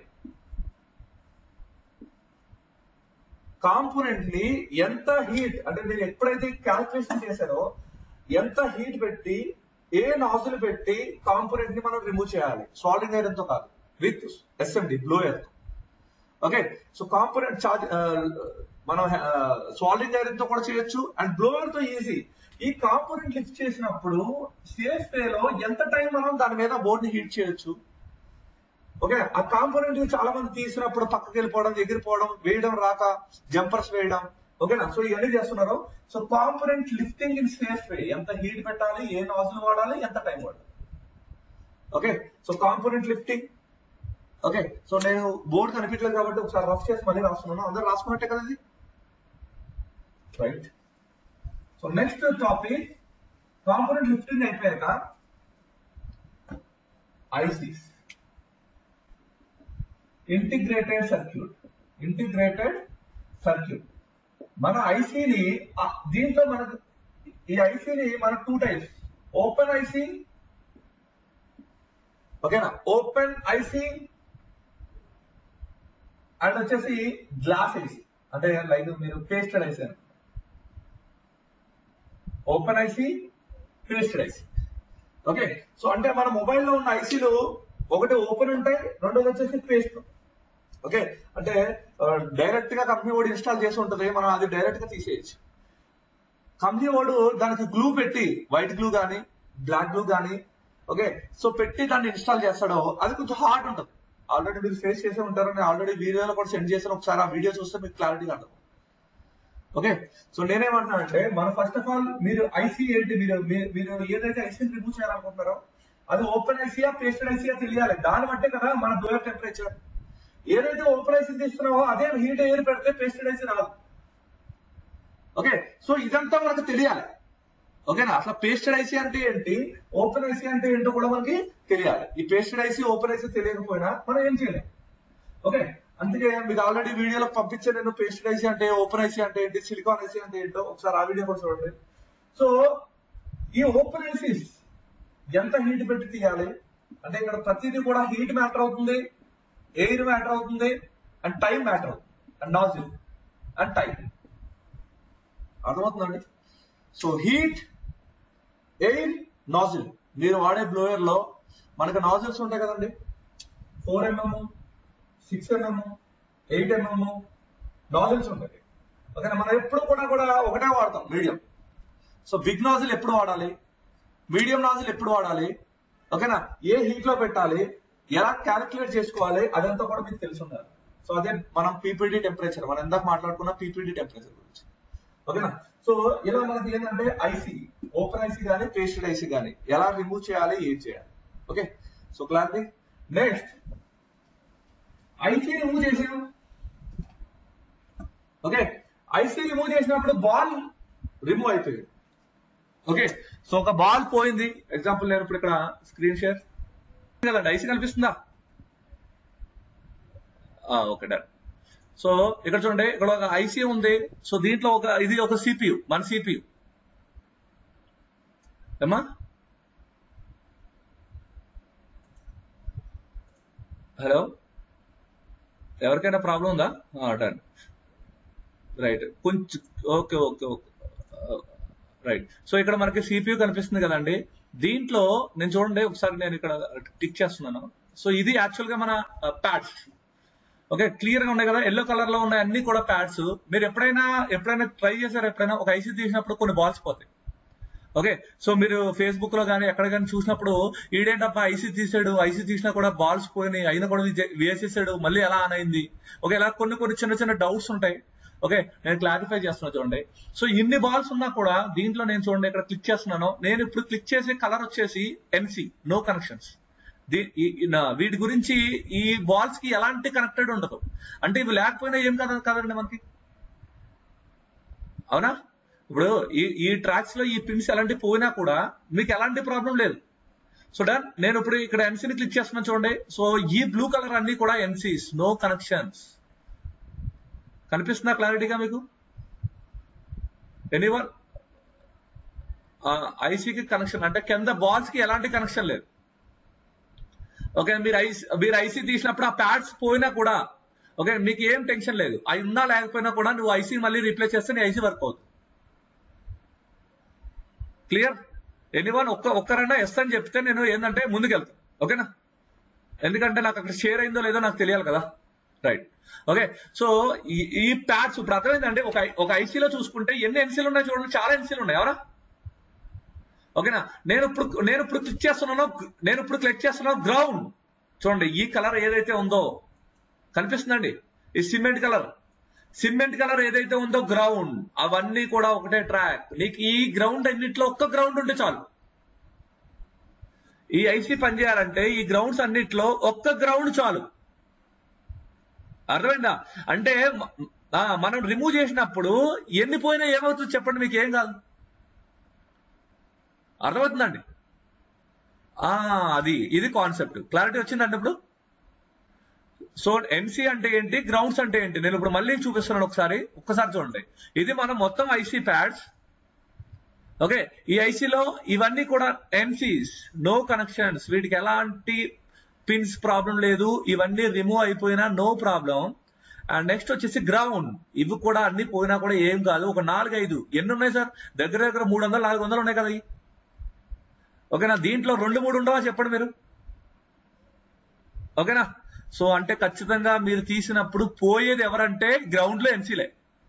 component ని ఎంత హీట్ అంటే మీరు ఎప్పుడైతే క్యాల్కులేషన్ చేశారో ఎంత హీట్ పెట్టి ఏ నాజుల్ పెట్టి కాంపోనెంట్ ని మనం రిమూవ్ చేయాలి సాల్వింగ్ ఐరన్ తో కాదు with SMD blower okay so component charge మనం సాల్వింగ్ ఐరన్ తో కూడా చేయొచ్చు అండ్ బ్లోయర్ తో ఈజీ ఈ కాంపోనెంట్ లిఫ్ట్ చేసినప్పుడు సేఫ్ వే లో ఎంత టైం మనం దాని మీద బోర్డ్ ని హీట్ చేయొచ్చు ఓకే ఆ కాంపోనెంట్ చాలా మంది తీసినప్పుడు పక్కకి వెళ్ళిపోవడం ఎగిరిపోవడం వేయడం రాక జంపర్స్ వేయడం ఓకేనా సో ఇవన్నీ చేస్తున్నారు so component lifting in safe way ఎంత హీట్ పెట్టాలి ఏ నాజుల్ వాడాలి ఎంత టైం వాడాలి okay so component lifting okay so నేను బోర్డు కనిపించలేదు కాబట్టి ఒకసారి రఫ్ చేసి మళ్ళీ రాస్తున్నాను అందరు రాసుకున్నట్టే కదా ఇది right so next topic component lifting అయిపోయాక ICs integrated circuit integrated circuit మన ఐసీని దీంట్లో మనకు ఈ ఐసీని మన టూ టైప్స్ ఓపెన్ ఐసీ ఓకేనా ఓపెన్ ఐసీ అండ్ వచ్చేసి గ్లాస్ ఐసీ అంటే లైక్ మీరు పేస్టెడ్ ఐసీ అని open IC pasted IC okay so అంటే మన మొబైల్లో ఉన్న ఐసీలు ఒకటి ఓపెన్ ఉంటాయి రెండోది వచ్చేసి పేస్ట్ ఓకే అంటే డైరెక్ట్ గా కంపెనీ వాడు ఇన్స్టాల్ చేసి ఉంటుంది మనం అది డైరెక్ట్ గా తీసేయచ్చు కంపెనీ వాడు దానికి గ్లూ పెట్టి వైట్ గ్లూ కానీ బ్లాక్ గ్లూ కానీ ఓకే సో పెట్టి దాన్ని ఇన్స్టాల్ చేస్తాడో అది కొంచెం హార్డ్ ఉంటుంది ఆల్రెడీ మీరు ఫేస్ చేసే ఉంటారు నేను ఆల్రెడీ వీడియోలో కూడా సెండ్ చేశాను ఒకసారి ఆ వీడియో చూస్తే మీకు క్లారిటీగా ఉంటుంది ఓకే సో నేనేమంటున్నా అంటే మన ఫస్ట్ ఆఫ్ ఆల్ మీరు ఐసీ ఏంటి మీరు మీరు ఏదైతే ఐసీని రిమూవ్ చేయాలనుకుంటున్నారో అది ఓపెన్ ఐసీయా పేస్టెడ్ ఐసీయా తెలియాలి దాన్ని బట్టే కదా మన బ్లోయర్ టెంపరేచర్ ఏదైతే ఓపెన్ ఐసీ తీస్తున్నావో అదే హీట్ ఎయిర్ పెడితే పేస్టెడ్ ఐసీ రాదు ఓకే సో ఇదంతా మనకు తెలియాలి ఓకేనా అసలు పేస్టెడ్ ఐసీ అంటే ఏంటి ఓపెన్ ఐసీ అంటే ఏంటో కూడా మనకి తెలియాలి ఈ పేస్టెడ్ ఐసీ ఓపెన్ ఐసీ తెలియకపోయినా మనం ఏం చేయలేం ఓకే అందుకే మీకు ఆల్రెడీ వీడియోలో పంపించాను నేను పేస్టెడ్ ఐసీ అంటే ఓపెన్ ఐసీ అంటే ఏంటి సిలికాన్ ఐసీ అంటే ఏంటో ఒకసారి ఆ వీడియో కూడా చూడండి సో ఈ ఓపెన్ ఐసీస్ ఎంత హీట్ పెట్టి తీయాలి అంటే ఇక్కడ ప్రతిదీ కూడా హీట్ మ్యాటర్ అవుతుంది ఎయిర్ మ్యాటర్ అవుతుంది అండ్ టైం మ్యాటర్ అవుతుంది అండ్ నాజిల్ అండ్ టైం అర్థమవుతుందండి సో హీట్ ఎయిర్ నాజిల్ మీరు వాడే బ్లోయర్ లో మనకు నాజిల్స్ ఉంటాయి కదండి four mm six mm eight mm nozzles ఉంటాయి ఓకేనా మనం ఎప్పుడు కూడా కూడా ఒకటే వాడతాం మీడియం సో బిగ్ నాజిల్ ఎప్పుడు వాడాలి మీడియం నాజిల్ ఎప్పుడు వాడాలి ఓకేనా ఏ హీట్ లో పెట్టాలి ఎలా క్యాలిక్యులేట్ చేసుకోవాలి అదంతా కూడా మీకు తెలిసి ఉండాలి సో అదే మనం పీపీడీ టెంపరేచర్ మనం ఎందాక మాట్లాడుకున్న పీపీడీ టెంపరేచర్ గురించి ఓకేనా సో ఇలా మనకి ఏంటంటే ఐసీ ఓపెన్ ఐసీ కానీ పేస్టెడ్ ఐసీ కానీ ఎలా రిమూవ్ చేయాలి ఏం చేయాలి okay so clarity next IC remove చేసాం ఓకే ఐసీ రిమూవ్ చేసినప్పుడు బాల్ రిమూవ్ అయిపోయింది ఓకే సో ఒక బాల్ పోయింది ఎగ్జాంపుల్ నేను ఇప్పుడు ఇక్కడ స్క్రీన్ షేర్ కదండి ఐసీ కనిపిస్తుందా ఓకే డన్ సో ఇక్కడ చూడండి ఇక్కడ ఒక ఐసీ ఉంది సో దీంట్లో ఒక ఇది ఒక సిపియు మన సిపియు ఏమా హలో ఎవరికైనా ప్రాబ్లం ఉందా డన్ రైట్ కొంచెం okay okay okay right so ఇక్కడ మనకి సిపియు కనిపిస్తుంది కదండి దీంట్లో నేను చూడండి ఒకసారి నేను ఇక్కడ టిక్ చేస్తున్నాను సో ఇది యాక్చువల్ గా మన ప్యాడ్స్ ఓకే క్లియర్ గా ఉన్నాయి కదా ఎల్లో కలర్ లో ఉన్నాయి అన్ని కూడా ప్యాడ్స్ మీరు ఎప్పుడైనా ఎప్పుడైనా ట్రై చేశారు ఎప్పుడైనా ఒక ఐసీ తీసినప్పుడు కొన్ని బాల్స్ పోతాయి ఓకే సో మీరు ఫేస్బుక్ లో కానీ ఎక్కడ కానీ చూసినప్పుడు ఈడేంటప్ప ఐసీ తీసాడు ఐసీ తీసినా కూడా బాల్స్ పోయినాయి అయినా కూడా వేసేసాడు మళ్ళీ ఎలా ఆన్ అయింది ఓకే ఇలా కొన్ని కొన్ని చిన్న చిన్న డౌట్స్ ఉంటాయి ఓకే నేను క్లారిఫై చేస్తున్నా చూడండి సో ఇన్ని బాల్స్ ఉన్నా కూడా దీంట్లో నేను చూడండి ఇక్కడ క్లిక్ చేస్తున్నాను నేను ఇప్పుడు క్లిక్ చేసే కలర్ వచ్చేసి ఎన్సి నో కనెక్షన్స్ వీటి గురించి ఈ బాల్స్ కి ఎలాంటి కనెక్టెడ్ ఉండదు అంటే ఇవి లేకపోయినా ఏం కదా కదండి మనకి అవునా ఇప్పుడు ఈ ఈ ట్రాక్స్ లో ఈ పిన్స్ ఎలాంటి పోయినా కూడా మీకు ఎలాంటి ప్రాబ్లం లేదు సో డన్ నేను ఇప్పుడు ఇక్కడ ఎన్సీని క్లిక్ చేస్తున్నాను చూడండి సో ఈ బ్లూ కలర్ అన్ని కూడా ఎన్సీస్ నో కనెక్షన్స్ కనిపిస్తుందా క్లారిటీగా మీకు ఎనీవన్ ఐసీకి కనెక్షన్ అంటే కింద బాల్స్ కి ఎలాంటి కనెక్షన్ లేదు ఓకే మీరు ఐసీ మీరు ఐసీ తీసినప్పుడు ఆ ప్యాడ్స్ పోయినా కూడా ఓకే మీకు ఏం టెన్షన్ లేదు అవి ఉన్నా లేకపోయినా కూడా నువ్వు ఐసీ మళ్ళీ రీప్లేస్ చేస్తే నీ ఐసీ వర్క్ అవుతుంది క్లియర్ ఎనీవన్ ఒక్క ఒక్కరైనా ఎస్ అని చెప్తే నేను ఏంటంటే ముందుకెళ్తాను ఓకేనా ఎందుకంటే నాకు అక్కడ షేర్ అయిందో లేదో నాకు తెలియాలి కదా రైట్ ఓకే సో ఈ ప్యాడ్స్ ఇప్పుడు అర్థమైందంటే ఒక ఒక ఐసీలో చూసుకుంటే ఎన్ని ఎన్సీలు ఉన్నాయి చూడండి చాలా ఎన్సీలు ఉన్నాయి ఎవరా ఓకేనా నేను ఇప్పుడు నేను ఇప్పుడు క్లిక్ చేస్తున్నానో నేను ఇప్పుడు క్లిక్ చేస్తున్నాను గ్రౌండ్ చూడండి ఈ కలర్ ఏదైతే ఉందో కనిపిస్తుందండి ఈ సిమెంట్ కలర్ సిమెంట్ కలర్ ఏదైతే ఉందో గ్రౌండ్ అవన్నీ కూడా ఒకటే ట్రాక్ నీకు ఈ గ్రౌండ్ అన్నిట్లో ఒక్క గ్రౌండ్ ఉంటే చాలు ఈ ఐసీ పనిచేయాలంటే ఈ గ్రౌండ్స్ అన్నిట్లో ఒక్క గ్రౌండ్ చాలు అర్థమైందా అంటే మనం రిమూవ్ చేసినప్పుడు ఎన్ని పోయినా ఏమవుతుంది చెప్పండి మీకు ఏం కాదు అర్థమవుతుందండి అది ఇది కాన్సెప్ట్ క్లారిటీ వచ్చిందండి ఇప్పుడు సో ఎన్సీ అంటే ఏంటి గ్రౌండ్స్ అంటే ఏంటి నేను ఇప్పుడు మళ్ళీ చూపిస్తున్నాను ఒకసారి ఒక్కసారి చూడండి ఇది మనం మొత్తం ఐసీ ప్యాడ్స్ ఓకే ఈ ఐసీలో ఇవన్నీ కూడా ఎన్సీస్ నో కనెక్షన్స్ వీటికి ఎలాంటి పిన్స్ ప్రాబ్లం లేదు ఇవన్నీ రిమూవ్ అయిపోయినా నో ప్రాబ్లం అండ్ నెక్స్ట్ వచ్చేసి గ్రౌండ్ ఇవి కూడా అన్ని పోయినా కూడా ఏం కాదు ఒక నాలుగు ఐదు ఎన్ని ఉన్నాయి సార్ దగ్గర దగ్గర మూడు వందలు నాలుగు వందలు ఉన్నాయి కదా ఓకేనా దీంట్లో రెండు మూడు ఉండవా చెప్పండి మీరు ఓకేనా సో అంటే ఖచ్చితంగా మీరు తీసినప్పుడు పోయేది ఎవరంటే గ్రౌండ్ లో ఎన్సీలే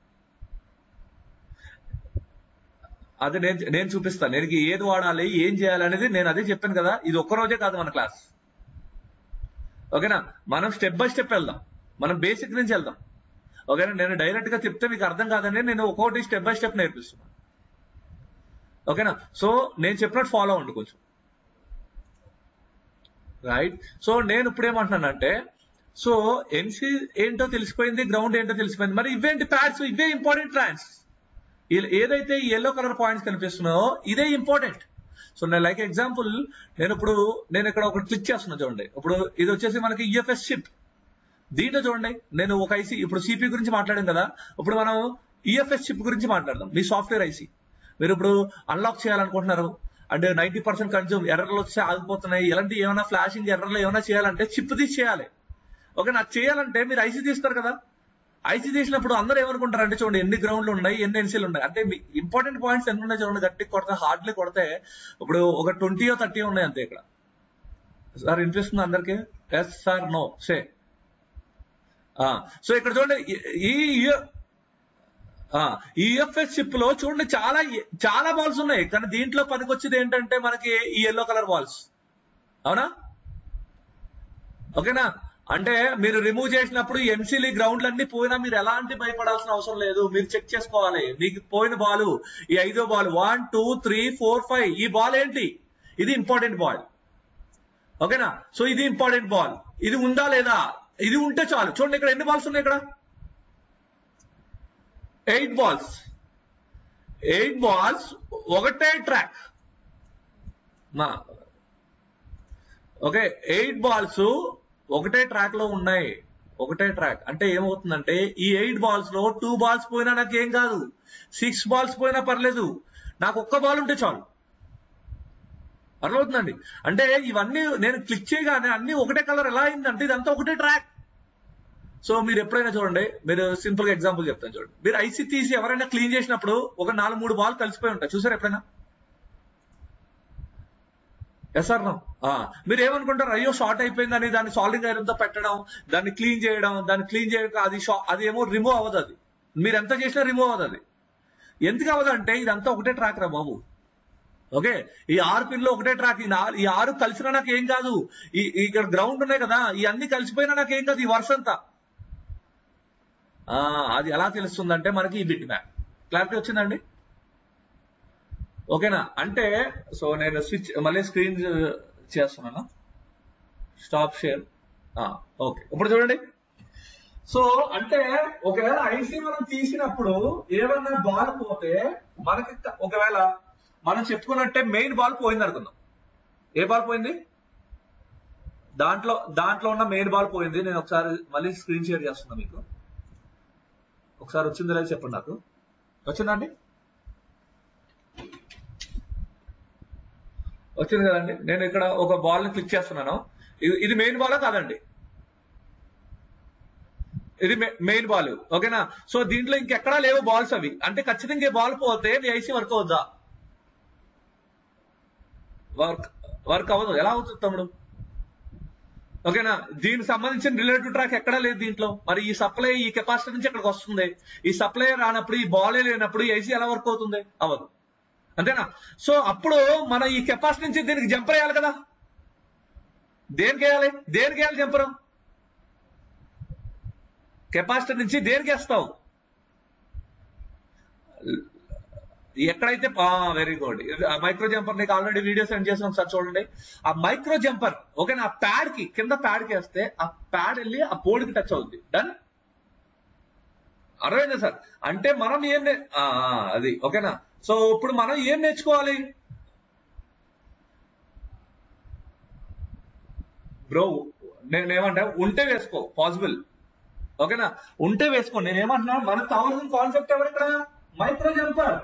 అది నేను నేను చూపిస్తాను నేను ఏది వాడాలి ఏం చేయాలి అనేది నేను అదే చెప్పాను కదా ఇది ఒక్క రోజే కాదు మన క్లాస్ ఓకేనా మనం స్టెప్ బై స్టెప్ వెళ్దాం మనం బేసిక్ నుంచి వెళ్దాం ఓకేనా నేను డైరెక్ట్ గా చెప్తే మీకు అర్థం కాదని నేను ఒక్కొక్కటి స్టెప్ బై స్టెప్ నేర్పిస్తున్నాను ఓకేనా సో నేను చెప్పినట్టు ఫాలో అవ్వండి కొంచెం రైట్ సో నేను ఇప్పుడు ఏమంటున్నానంటే సో ఎన్సీ ఏంటో తెలిసిపోయింది గ్రౌండ్ ఏంటో తెలిసిపోయింది మరి ఇవేంటి ప్యాడ్స్ ఇవే ఇంపార్టెంట్ ట్రాన్స్ ఏదైతే ఈ ఎల్లో కలర్ పాయింట్స్ కనిపిస్తున్నాయో ఇదే ఇంపార్టెంట్ సో నేను లైక్ ఎగ్జాంపుల్ నేను ఇప్పుడు నేను ఇక్కడ ఒకటి క్లిక్ చేస్తున్నా చూడండి ఇప్పుడు ఇది వచ్చేసి మనకి ఈఎఫ్ఎస్ షిప్ దీంట్లో చూడండి నేను ఒక ఐసీ ఇప్పుడు సిపి గురించి మాట్లాడాం కదా ఇప్పుడు మనం ఈఎఫ్ఎస్ చిప్ గురించి మాట్లాడదాం మీ సాఫ్ట్వేర్ ఐసీ మీరు ఇప్పుడు అన్లాక్ చేయాలనుకుంటున్నారు అంటే నైన్టీ పర్సెంట్ కన్జ్యూమ్ ఎర్రర్లు వచ్చి ఆగిపోతున్నాయి ఇలాంటి ఏమైనా ఫ్లాషింగ్ ఎర్రర్లు ఏమైనా చేయాలంటే చిప్ తీసి చేయాలి ఓకే నాకు చేయాలంటే మీరు ఐసీ తీస్తారు కదా ఐసీ తీసినప్పుడు అందరూ ఏమనుకుంటారు అంటే చూడండి ఎన్ని గ్రౌండ్లు ఉన్నాయి ఎన్ని ఎన్సీలు ఉన్నాయి అంటే ఇంపార్టెంట్ పాయింట్స్ ఎన్ని ఉన్నాయి చూడండి గట్టి కొడితే హార్డ్లీ కొడితే ఇప్పుడు ఒక ట్వంటీ థర్టీ ఉన్నాయి అంతే ఇక్కడ సార్ వినిపిస్తుంది అందరికి yes sir no say so ఇక్కడ చూడండి ఈ ఈఎఫ్ఎస్ చిప్ లో చూడండి చాలా చాలా బాల్స్ ఉన్నాయి కానీ దీంట్లో పనికొచ్చేది ఏంటంటే మనకి ఈ ఎల్లో కలర్ బాల్స్ అవునా ఓకేనా అంటే మీరు రిమూవ్ చేసినప్పుడు ఎన్సీలీ గ్రౌండ్లు అన్ని పోయినా మీరు ఎలాంటి భయపడాల్సిన అవసరం లేదు మీరు చెక్ చేసుకోవాలి మీకు పోయిన బాల్ ఈ ఐదో ball one two three four five ఈ బాల్ ఏంటి ఇది ఇంపార్టెంట్ బాల్ ఓకేనా సో ఇది ఇంపార్టెంట్ బాల్ ఇది ఉందా లేదా ఇది ఉంటే చాలు చూడండి ఇక్కడ ఎన్ని బాల్స్ ఉన్నాయి ఇక్కడ ఎయిట్ బాల్స్ ఎయిట్ బాల్స్ ఒకటే ట్రాక్ నా ఓకే ఎయిట్ బాల్స్ ఒకటే ట్రాక్ లో ఉన్నాయి ఒకటే ట్రాక్ అంటే ఏమవుతుందంటే ఈ ఎయిట్ బాల్స్ లో టూ బాల్స్ పోయినా నాకు ఏం కాదు సిక్స్ బాల్స్ పోయినా పర్లేదు నాకు ఒక్క బాల్ ఉంటే చాలు అర్థమవుతుందండి అంటే ఇవన్నీ నేను క్లిక్ చేయగానే అన్ని ఒకటే కలర్ ఎలా అయిందంటే ఇదంతా ఒకటే ట్రాక్ సో మీరు ఎప్పుడైనా చూడండి మీరు సింపుల్ గా ఎగ్జాంపుల్ చెప్తాను చూడండి మీరు ఐసీ తీసి ఎవరైనా క్లీన్ చేసినప్పుడు ఒక నాలుగు మూడు బాల్ కలిసిపోయి ఉంటాయి చూసారు ఎప్పుడైనా ఎస్ సార్ మీరు ఏమనుకుంటారు అయ్యో షార్ట్ అయిపోయిందని దాన్ని సాల్వింగ్ ఐరన్ తో పెట్టడం దాన్ని క్లీన్ చేయడం దాన్ని క్లీన్ చేయడం అది అది ఏమో రిమూవ్ అవ్వదు అది మీరు ఎంత చేసినా రిమూవ్ అవ్వదు అది ఎందుకు అవ్వదు అంటే ఇదంతా ఒకటే ట్రాక్ రా బాబు ఓకే ఈ ఆరు పిన్లు ఒకటే ట్రాక్ ఈ నాలుగు ఈ ఆరు కలిసినా నాకు ఏం కాదు ఈ ఇక్కడ గ్రౌండ్ ఉన్నాయి కదా ఈ అన్ని కలిసిపోయినా నాకు ఏం కాదు ఈ వర్ష అంతా అది ఎలా తెలుస్తుందంటే మనకి ఈ బిట్ మ్యాప్ క్లారిటీ వచ్చిందండి ఓకేనా అంటే సో నేను స్విచ్ మళ్ళీ స్క్రీన్ చేస్తున్నాను స్టాప్ షేర్ ఓకే ఇప్పుడు చూడండి సో అంటే ఒకవేళ ఐసీ మనం తీసినప్పుడు ఏమన్నా బాల్ పోతే మనకి ఒకవేళ మనం చెప్పుకున్నట్టే మెయిన్ బాల్ పోయింది అనుకుందాం ఏ బాల్ పోయింది దాంట్లో దాంట్లో ఉన్న మెయిన్ బాల్ పోయింది నేను ఒకసారి మళ్ళీ స్క్రీన్ షేర్ చేస్తున్నా మీకు ఒకసారి వచ్చిందో లేదో చెప్పండి నాకు వచ్చిందండి వచ్చింది కదండి నేను ఇక్కడ ఒక బాల్ ని క్లిక్ చేస్తున్నాను ఇది ఇది మెయిన్ బాల్ కాదండి ఇది మెయిన్ బాల్ ఓకేనా సో దీంట్లో ఇంకెక్కడా లేవు బాల్స్ అవి అంటే ఖచ్చితంగా బాల్ పోతే మీ ఐసీ వర్క్ అవుద్దా వర్క్ వర్క్ అవ్వదు ఎలా అవుతుంది తమ్ముడు ఓకేనా దీనికి సంబంధించిన రిలేటివ్ ట్రాక్ ఎక్కడా లేదు దీంట్లో మరి ఈ సప్లై ఈ కెపాసిటీ నుంచి ఎక్కడికి వస్తుంది ఈ సప్లై రానప్పుడు ఈ బాలే లేనప్పుడు ఈ ఐసీ ఎలా వర్క్ అవుతుంది అవ్వదు అంతేనా సో అప్పుడు మనం ఈ కెపాసిటీ నుంచి దీనికి జంపర్ వేయాలి కదా దేనికి వేయాలి దేనికి వేయాలి జంపరు కెపాసిటీ నుంచి దేనికి వేస్తావు ఎక్కడైతే వెరీ గుడ్ మైక్రో జంపర్ నీకు ఆల్రెడీ వీడియో సెండ్ చేసిన ఒకసారి చూడండి ఆ మైక్రో జంపర్ ఓకేనా ఆ ప్యాడ్ కి కింద ప్యాడ్ కి వేస్తే ఆ ప్యాడ్ వెళ్ళి ఆ బోర్డుకి టచ్ అవుద్ది డన్ అర్థమైందా సార్ అంటే మనం ఏం అది ఓకేనా సో ఇప్పుడు మనం ఏం నేర్చుకోవాలి బ్రో నేనేమంటా ఉంటే వేసుకో పాసిబుల్ ఓకేనా ఉంటే వేసుకో నేనేమంటున్నా మనకు కావాల్సిన కాన్సెప్ట్ ఎవరు ఇక్కడ మైక్రో జంపర్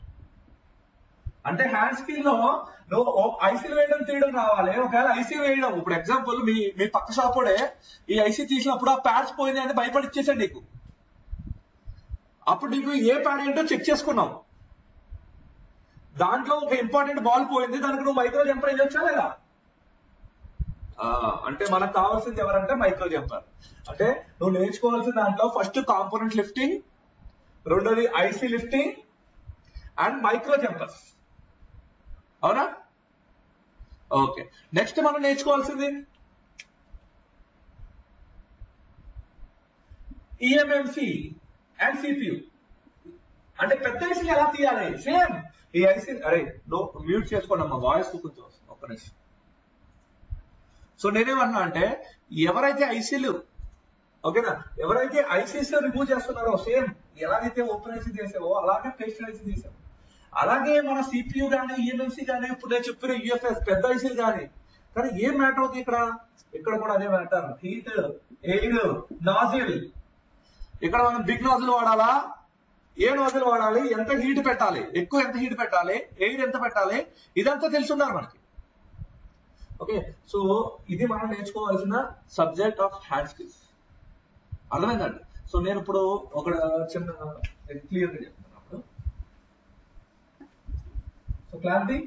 అంటే హ్యాండ్ స్క్రీన్ లో నువ్వు ఐసీ వేయడం తీయడం రావాలి ఒకవేళ ఐసీ వేయడం ఇప్పుడు ఎగ్జాంపుల్ మీ మీ పక్క షాపుడే ఈ ఐసీ తీసినప్పుడు ఆ ప్యాడ్స్ పోయింది అని భయపడి ఇచ్చేసాడు నీకు అప్పుడు నీకు ఏ ప్యాడ్ ఏంటో చెక్ చేసుకున్నావు దాంట్లో ఒక ఇంపార్టెంట్ బాల్ పోయింది దానికి నువ్వు మైక్రో జంపర్ వేయొచ్చా లేదా అంటే మనకు కావాల్సింది ఎవరంటే మైక్రో జంపర్ అంటే నువ్వు నేర్చుకోవాల్సిన దాంట్లో ఫస్ట్ కాంపోనెంట్ లిఫ్టింగ్ రెండోది IC lifting and micro jumpers అవునా ఓకే నెక్స్ట్ మనం నేర్చుకోవాల్సింది ఈఎంఎంసి అండ్ సిపియు అంటే పెద్ద ఐసీ ఎలా తీయాలి సేమ్ ఈ ఐసీ అరే నో మ్యూట్ చేసుకోండి అమ్మా వాయిస్ కొంచెం ఒక్క నిమిషం సో నేనేమన్నా అంటే ఎవరైతే ఐసీలు ఓకేనా ఎవరైతే ఐసీసీ రిమూవ్ చేస్తున్నారో సేమ్ ఎలాగైతే ఓపెన్ ఐసీ చేసావో అలాగే పేస్టల్ ఐసీ తీసాం అలాగే మన సిపియు కానీ ఈఎంఎంసీ కానీ ఇప్పుడు నేను చెప్పిన యూఎఫ్ఎస్ పెద్ద ఐసీలు కానీ కానీ ఏం మ్యాటర్ అవుతుంది ఇక్కడ ఇక్కడ కూడా అదే మ్యాటర్ హీట్ ఎయిర్ నాజిల్ ఇక్కడ మనం బిగ్ నాజిల్ వాడాలా ఏ నాజిల్ వాడాలి ఎంత హీట్ పెట్టాలి ఎక్కువ ఎంత హీట్ పెట్టాలి ఎయిర్ ఎంత పెట్టాలి ఇదంతా తెలుసున్నారు మనకి ఓకే సో ఇది మనం నేర్చుకోవాల్సిన సబ్జెక్ట్ ఆఫ్ హ్యాండ్ స్కిల్స్ అర్థమైందండి సో నేను ఇప్పుడు ఒక చిన్న క్లియర్ గా చెప్తాను అప్పుడు సో క్లారిటీ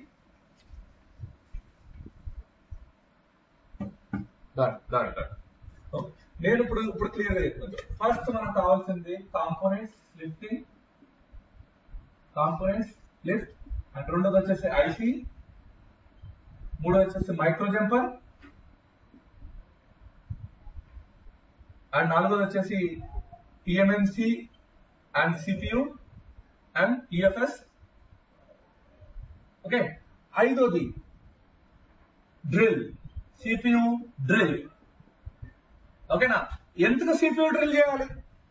నేను ఇప్పుడు ఇప్పుడు క్లియర్ గా చెప్తున్నాను ఫస్ట్ మనకు కావాల్సింది components lifting components lift and రెండోది వచ్చేసి ఐసీ మూడోది వచ్చేసి మైక్రో జంపర్ అండ్ నాలుగోది వచ్చేసి eMMC and CPU and EFS okay ఐదోది డ్రిల్ సిపియు డ్రిల్ ఓకేనా ఎందుకు సిపియు డ్రిల్ చేయాలి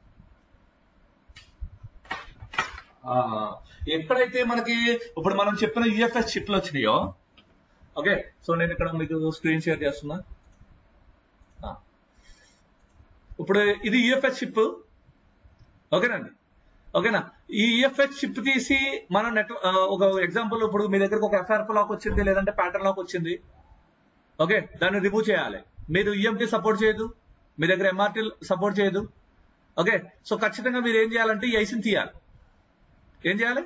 ఆ, ఎక్కడైతే మనకి ఇప్పుడు మనం చెప్పిన యూఎఫ్ఎస్ చిప్లు వచ్చినాయో ఓకే సో నేను ఇక్కడ మీకు స్క్రీన్ షేర్ చేస్తున్నా ఆ. ఇప్పుడు ఇది యూఎఫ్ఎస్ చిప్ ఓకేనండి ఓకేనా ఈ ఈఎఫ్ఎస్ చిప్ తీసి మనం నెట్ ఒక ఎగ్జాంపుల్ ఇప్పుడు మీ దగ్గరకు ఒక ఎఫ్ఆర్పి లాక్ వచ్చింది లేదంటే ప్యాటర్న్ లాక్ వచ్చింది ఓకే దాన్ని రిమూవ్ చేయాలి మీరు ఈఎంటీ సపోర్ట్ చేయదు మీ దగ్గర ఎంఆర్టీ సపోర్ట్ చేయదు ఓకే సో ఖచ్చితంగా మీరు ఏం చేయాలంటే ఈ ఐసిని తీయాలి ఏం చేయాలి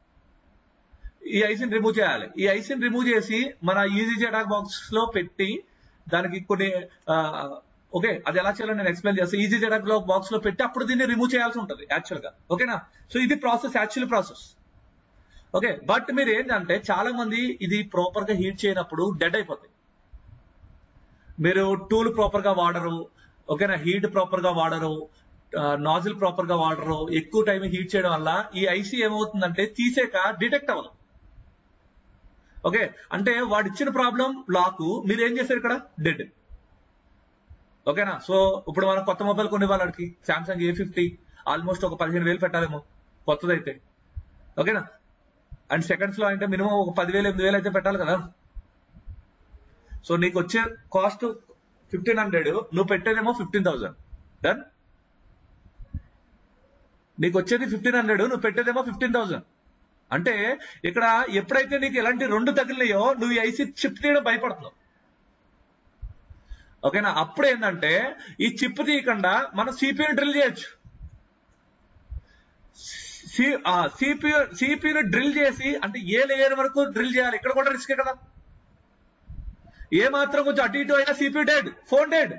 ఈ ఐసిని రిమూవ్ చేయాలి ఈ ఐసిని రిమూవ్ చేసి మన ఈజీ జెడాక్ బాక్స్ లో పెట్టి దానికి కొన్ని ఓకే అది ఎలా చేయాలో నేను ఎక్స్ప్లెయిన్ చేస్తాను ఈజీ జెడాక్ బాక్స్ లో పెట్టి అప్పుడు దీన్ని రిమూవ్ చేయాల్సి ఉంటుంది యాక్చువల్ గా ఓకేనా సో ఇది process actual process okay but మీరు ఏంటంటే చాలా మంది ఇది ప్రాపర్ గా హీట్ చేయనప్పుడు డెడ్ అయిపోతాయి మీరు టూల్ ప్రాపర్ గా వాడరు ఓకేనా హీట్ ప్రాపర్ గా వాడరు నాజిల్ ప్రాపర్ గా వాడరు ఎక్కువ టైం హీట్ చేయడం వల్ల ఈ ఐసీ ఏమవుతుందంటే తీసాక డిటెక్ట్ అవ్వదు ఓకే అంటే వాడు ఇచ్చిన ప్రాబ్లం లాక్ మీరు ఏం చేశారు ఇక్కడ డెడ్ ఓకేనా సో ఇప్పుడు మనం కొత్త మొబైల్ కొనే వాళ్ళకి సామ్సంగ్ ఏ ఫిఫ్టీ ఆల్మోస్ట్ ఒక పదిహేను వేలు పెట్టాలేమో కొత్తదైతే ఓకేనా అండ్ సెకండ్స్ లో అంటే మినిమం ఒక పదివేలు ఎనిమిది వేలు అయితే పెట్టాలి కదా సో నీకు వచ్చే కాస్ట్ ఫిఫ్టీన్ హండ్రెడ్ నువ్వు పెట్టేదేమో ఫిఫ్టీన్ థౌసండ్ డన్ నీకు వచ్చేది ఫిఫ్టీన్ హండ్రెడ్ నువ్వు పెట్టేదేమో ఫిఫ్టీన్ థౌసండ్ అంటే ఇక్కడ ఎప్పుడైతే నీకు ఎలాంటి రెండు తగిలినాయో నువ్వు ఈ ఐసీ చిప్ తీయడం భయపడుతున్నావు ఓకేనా అప్పుడు ఏంటంటే ఈ చిప్ తీయకుండా మనం సిపియూ డ్రిల్ చేయొచ్చు సిపియూ సిపియూని డ్రిల్ చేసి అంటే ఏ లేయర్ వరకు డ్రిల్ చేయాలి ఇక్కడ కూడా రిస్కే కదా ఏ మాత్రం కొంచెం అటు ఇటు అయినా సిపియూ డెడ్ ఫోన్ డెడ్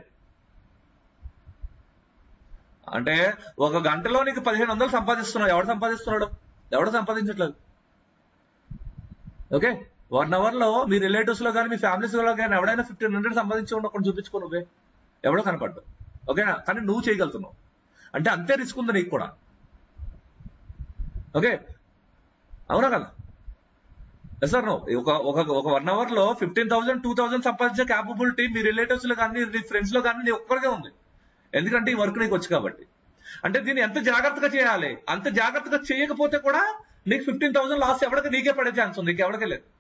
అంటే ఒక గంటలో నీకు పదిహేను వందలు సంపాదిస్తున్నాడు ఎవడు సంపాదిస్తున్నాడు ఎవడు సంపాదించట్లేదు ఓకే వన్ అవర్ లో మీ రిలేటివ్స్ లో కానీ మీ ఫ్యామిలీస్ లో కానీ ఎవడైనా ఫిఫ్టీన్ హండ్రెడ్ సంపాదించి ఉండకుండా చూపించుకో నువ్వే ఎవడో కనపడ్డు ఓకేనా కానీ నువ్వు చేయగలుగుతున్నావు అంటే అంతే రిస్క్ ఉంది నీకు కూడా ఓకే అవునా కదా ఎస్ సార్ నో ఒక ఒక ఒక వన్ అవర్ లో ఫిఫ్టీన్ థౌసండ్ టూ థౌసండ్ సంపాదించే క్యాపబిలిటీ మీ రిలేటివ్స్ లో కానీ మీ ఫ్రెండ్స్ లో కానీ నీ ఒక్కరికే ఉంది ఎందుకంటే ఈ వర్క్ నీకు వచ్చి కాబట్టి అంటే దీన్ని ఎంత జాగ్రత్తగా చేయాలి అంత జాగ్రత్తగా చేయకపోతే కూడా నీకు ఫిఫ్టీన్ థౌసండ్ లాస్ ఎవరికి నీకే పడే ఛాన్స్ ఉంది నీకు ఎవరికే లేదు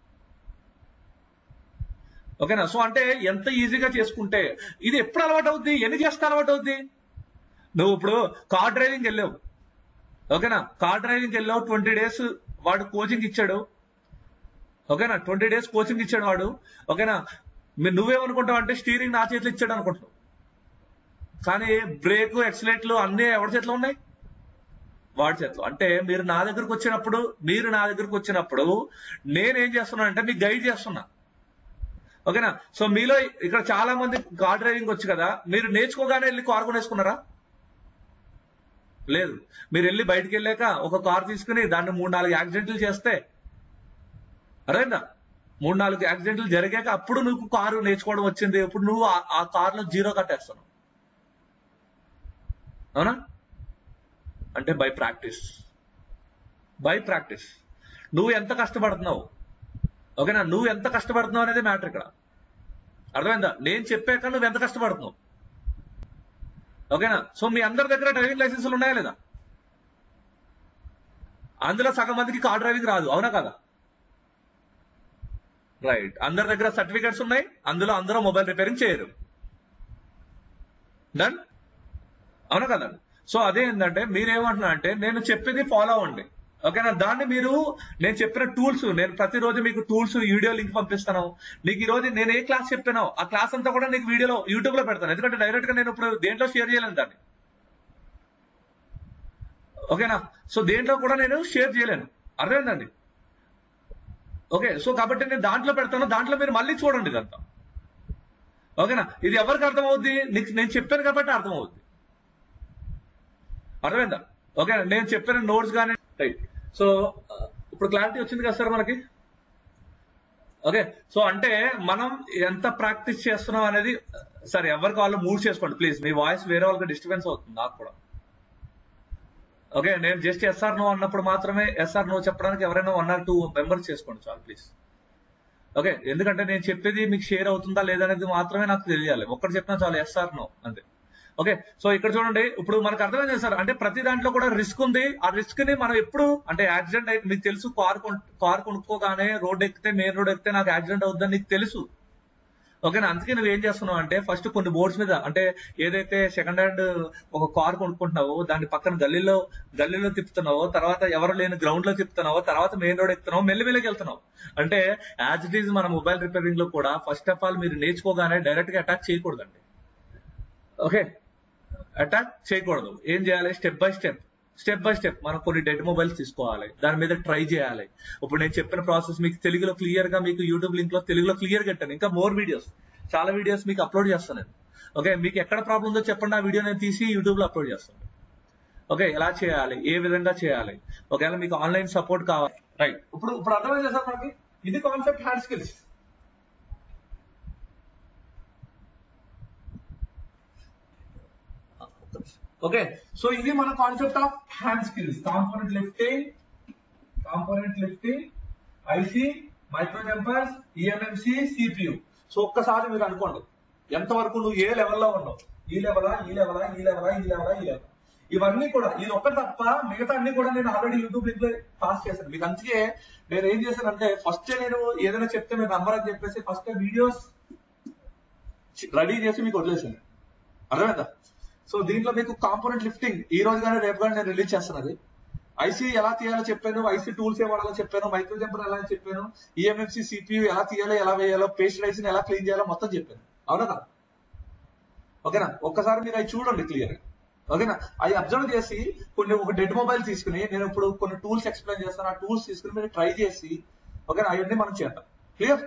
ఓకేనా సో అంటే ఎంత ఈజీగా చేసుకుంటే ఇది ఎప్పుడు అలవాటు అవుద్ది ఎన్ని చేస్తే అలవాటు అవుద్ది నువ్వు ఇప్పుడు కార్ డ్రైవింగ్ వెళ్ళావు ఓకేనా కార్ డ్రైవింగ్ వెళ్ళావు ట్వంటీ డేస్ వాడు కోచింగ్ ఇచ్చాడు ఓకేనా ట్వంటీ డేస్ కోచింగ్ ఇచ్చాడు వాడు ఓకేనా మీరు నువ్వేమనుకుంటావు అంటే స్టీరింగ్ నా చేతిలో ఇచ్చాడు అనుకుంటున్నావు కానీ బ్రేక్ ఎక్సలేట్లు అన్ని ఎవరి చేతిలో ఉన్నాయి వాడి చేతిలో అంటే మీరు నా దగ్గరకు వచ్చినప్పుడు మీరు నా దగ్గరకు వచ్చినప్పుడు నేనేం చేస్తున్నాను అంటే మీకు గైడ్ చేస్తున్నా ఓకేనా సో మీలో ఇక్కడ చాలా మంది కార్ డ్రైవింగ్ వచ్చు కదా మీరు నేర్చుకోగానే వెళ్ళి కార్ కొనేసుకున్నారా లేదు మీరు వెళ్ళి బయటికి వెళ్ళాక ఒక కార్ తీసుకుని దాన్ని మూడు నాలుగు యాక్సిడెంట్లు చేస్తే అరేందా మూడు నాలుగు యాక్సిడెంట్లు జరిగాక అప్పుడు నువ్వు కారు నేర్చుకోవడం వచ్చింది ఇప్పుడు నువ్వు ఆ- ఆ కార్లో జీరో కట్టేస్తాను అవునా అంటే బై ప్రాక్టీస్ బై ప్రాక్టీస్ నువ్వు ఎంత కష్టపడుతున్నావు ఓకేనా నువ్వు ఎంత కష్టపడుతున్నావు అనేది మ్యాటర్ ఇక్కడ అర్థమైందా నేను చెప్పాక నువ్వు ఎంత కష్టపడుతున్నావు ఓకేనా సో మీ అందరి దగ్గర డ్రైవింగ్ లైసెన్సులు ఉన్నాయా లేదా అందులో సగం మందికి కార్ డ్రైవింగ్ రాదు అవునా కదా రైట్ అందరి దగ్గర సర్టిఫికేట్స్ ఉన్నాయి అందులో అందరూ మొబైల్ రిపేరింగ్ చేయరు డన్ అవునా కదా సో అదే ఏంటంటే మీరేమంటున్నా అంటే నేను చెప్పేది ఫాలో అవ్వండి ఓకేనా దాన్ని మీరు నేను చెప్పిన టూల్స్ నేను ప్రతిరోజు మీకు టూల్స్ వీడియో లింక్ పంపిస్తాను నీకు ఈ రోజు నేను ఏ క్లాస్ చెప్పానో ఆ క్లాస్ అంతా కూడా నీకు వీడియోలో యూట్యూబ్ లో పెడతాను ఎందుకంటే డైరెక్ట్ గా నేను ఇప్పుడు దేంట్లో షేర్ చేయలేను దాన్ని ఓకేనా సో దేంట్లో కూడా నేను షేర్ చేయలేను అర్థమైందండి ఓకే సో కాబట్టి నేను దాంట్లో పెడతాను దాంట్లో మీరు మళ్ళీ చూడండి ఇదంతా ఓకేనా ఇది ఎవరికి అర్థమవుద్ది నీకు నేను చెప్పాను కాబట్టి అర్థమవుద్ది అర్థమైందా ఓకే నేను చెప్పిన నోట్స్ కానీ రైట్ సో ఇప్పుడు క్లారిటీ వచ్చింది కదా సార్ మనకి ఓకే సో అంటే మనం ఎంత ప్రాక్టీస్ చేస్తున్నాం అనేది సరే ఎవరికి వాళ్ళు మూడ్ చేసుకోండి ప్లీజ్ మీ వాయిస్ వేరే వాళ్ళకి డిస్టర్బెన్స్ అవుతుంది నాకు కూడా ఓకే నేను జస్ట్ ఎస్ఆర్ నో అన్నప్పుడు మాత్రమే ఎస్ఆర్ నో చెప్పడానికి ఎవరైనా వన్ ఆర్ టూ మెంబర్స్ చేసుకోండి చాలు ప్లీజ్ ఓకే ఎందుకంటే నేను చెప్పేది మీకు షేర్ అవుతుందా లేదనేది మాత్రమే నాకు తెలియాలి ఒక్కటి చెప్పినా చాలు ఎస్ఆర్ నో అంతే ఓకే సో ఇక్కడ చూడండి ఇప్పుడు మనకు అర్థమైంది సార్ అంటే ప్రతి దాంట్లో కూడా రిస్క్ ఉంది ఆ రిస్క్ ని మనం ఎప్పుడు అంటే యాక్సిడెంట్ అయితే మీకు తెలుసు కార్ కార్ కొనుక్కోగానే రోడ్ ఎక్కితే మెయిన్ రోడ్ ఎక్కితే నాకు యాక్సిడెంట్ అవుతుందని నీకు తెలుసు ఓకేనా అందుకే నువ్వు ఏం చేస్తున్నావు అంటే ఫస్ట్ కొన్ని బోర్డ్స్ మీద అంటే ఏదైతే సెకండ్ హ్యాండ్ ఒక కార్ కొనుక్కుంటున్నావో దాన్ని పక్కన గల్లీలో గల్లీలో తిప్పుతున్నావో తర్వాత ఎవరు లేని గ్రౌండ్ లో తిప్పుతున్నావో తర్వాత మెయిన్ రోడ్ ఎక్కుతున్నావు మెల్లిమెల్లికి వెళ్తున్నావు అంటే యాజ్ ఇట్ ఈజ్ మన మొబైల్ రిపేరింగ్ లో కూడా ఫస్ట్ ఆఫ్ ఆల్ మీరు నేర్చుకోగానే డైరెక్ట్ గా అటాక్ చేయకూడదండి ఓకే అటాక్ చేయకూడదు ఏం చేయాలి step by step step by step మనం కొన్ని డెడ్ మొబైల్స్ తీసుకోవాలి దాని మీద ట్రై చేయాలి ఇప్పుడు నేను చెప్పిన ప్రాసెస్ మీకు తెలుగులో క్లియర్ గా మీకు యూట్యూబ్ లింక్ లో తెలుగులో క్లియర్ కట్టాను ఇంకా మోర్ వీడియోస్ చాలా వీడియోస్ మీకు అప్లోడ్ చేస్తాను నేను ఓకే మీకు ఎక్కడ ప్రాబ్లం ఉందో చెప్పండి ఆ వీడియో నేను తీసి యూట్యూబ్ లో అప్లోడ్ చేస్తాను ఓకే ఎలా చేయాలి ఏ విధంగా చేయాలి ఒకవేళ మీకు ఆన్లైన్ సపోర్ట్ కావాలి రైట్ ఇప్పుడు ఇప్పుడు అర్థమైంది సార్ మనకి ఇది concept hand skills okay so ఇది మన concept of hand skills component lifting component lifting IC micro jumpers eMMC CPU so ఒక్కసారి మీరు అనుకోండి ఎంతవరకు నువ్వు ఏ లెవెల్లో ఉన్నావు ఈ లెవెలా ఈ లెవెలా ఈ లెవెలా ఈ లెవెలా ఈ లెవెల్ ఇవన్నీ కూడా ఇది ఒక్క తప్ప మిగతా అన్ని కూడా నేను ఆల్రెడీ యూట్యూబ్ లింక్ లో పాస్ చేశాను మీకు అందుకే నేను ఏం చేశానంటే ఫస్ట్ నేను ఏదైనా చెప్తే మీరు నంబర్ అని చెప్పేసి ఫస్ట్ వీడియోస్ రెడీ చేసి మీకు వదిలేసాను అర్థమైందా సో దీంట్లో మీకు కాంపోనెంట్ లిఫ్టింగ్ ఈ రోజు కానీ రేపు కానీ నేను రిలీజ్ చేస్తాను అది ఐసీ ఎలా తీయాలో చెప్పాను ఐసీ టూల్స్ ఏ వాడాలో చెప్పాను మైక్రో జంపర్ ఎలా చెప్పాను ఈఎంఎఫ్సి సిపియు ఎలా తీయాలో ఎలా వేయాలో పేస్ట్ రైస్ ఎలా క్లీన్ చేయాలో మొత్తం చెప్పాను అవునా కదా ఓకేనా ఒక్కసారి మీరు అవి చూడండి క్లియర్ ఓకేనా అవి అబ్జర్వ్ చేసి కొన్ని ఒక డెడ్ మొబైల్ తీసుకుని నేను ఇప్పుడు కొన్ని టూల్స్ ఎక్స్ప్లెయిన్ చేస్తాను ఆ టూల్స్ తీసుకుని మీరు ట్రై చేసి ఓకేనా అవన్నీ మనం చేద్దాం క్లియర్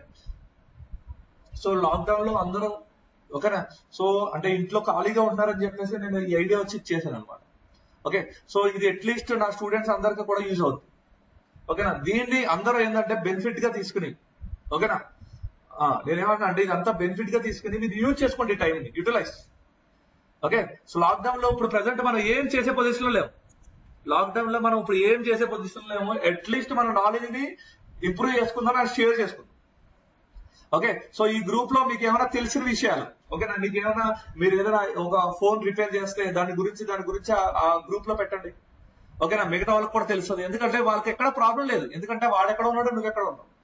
సో లాక్డౌన్ లో అందరూ ఓకేనా సో అంటే ఇంట్లో ఖాళీగా ఉన్నారని చెప్పేసి నేను ఈ ఐడియా వచ్చి ఇచ్చేసాను అనమాట ఓకే సో ఇది అట్లీస్ట్ నా స్టూడెంట్స్ అందరికీ కూడా యూజ్ అవుతుంది ఓకేనా దీన్ని అందరూ ఏంటంటే బెనిఫిట్ గా తీసుకుని ఓకేనా నేనేమన్నా అంటే ఇదంతా బెనిఫిట్ గా తీసుకుని మీరు యూజ్ చేసుకోండి టైం ని యూటిలైజ్ ఓకే సో లాక్డౌన్ లో ఇప్పుడు ప్రెసెంట్ మనం ఏం చేసే పొజిషన్ లో లేము లాక్డౌన్ లో మనం ఇప్పుడు ఏం చేసే పొజిషన్ లో లేము అట్లీస్ట్ మన నాలెడ్జ్ ని ఇంప్రూవ్ చేసుకుందాం అండ్ షేర్ చేసుకుందాం ఓకే సో ఈ గ్రూప్ లో మీకు ఏమైనా తెలిసిన విషయాలు ఓకేనా మీకు ఏమైనా మీరు ఏదైనా ఒక ఫోన్ రిపేర్ చేస్తే దాని గురించి దాని గురించి ఆ గ్రూప్ లో పెట్టండి ఓకేనా మిగతా వాళ్ళకి కూడా తెలుస్తుంది ఎందుకంటే వాళ్ళకి ఎక్కడ ప్రాబ్లం లేదు ఎందుకంటే వాడు ఎక్కడ ఉన్నాడు నువ్వు ఎక్కడ ఉన్నావు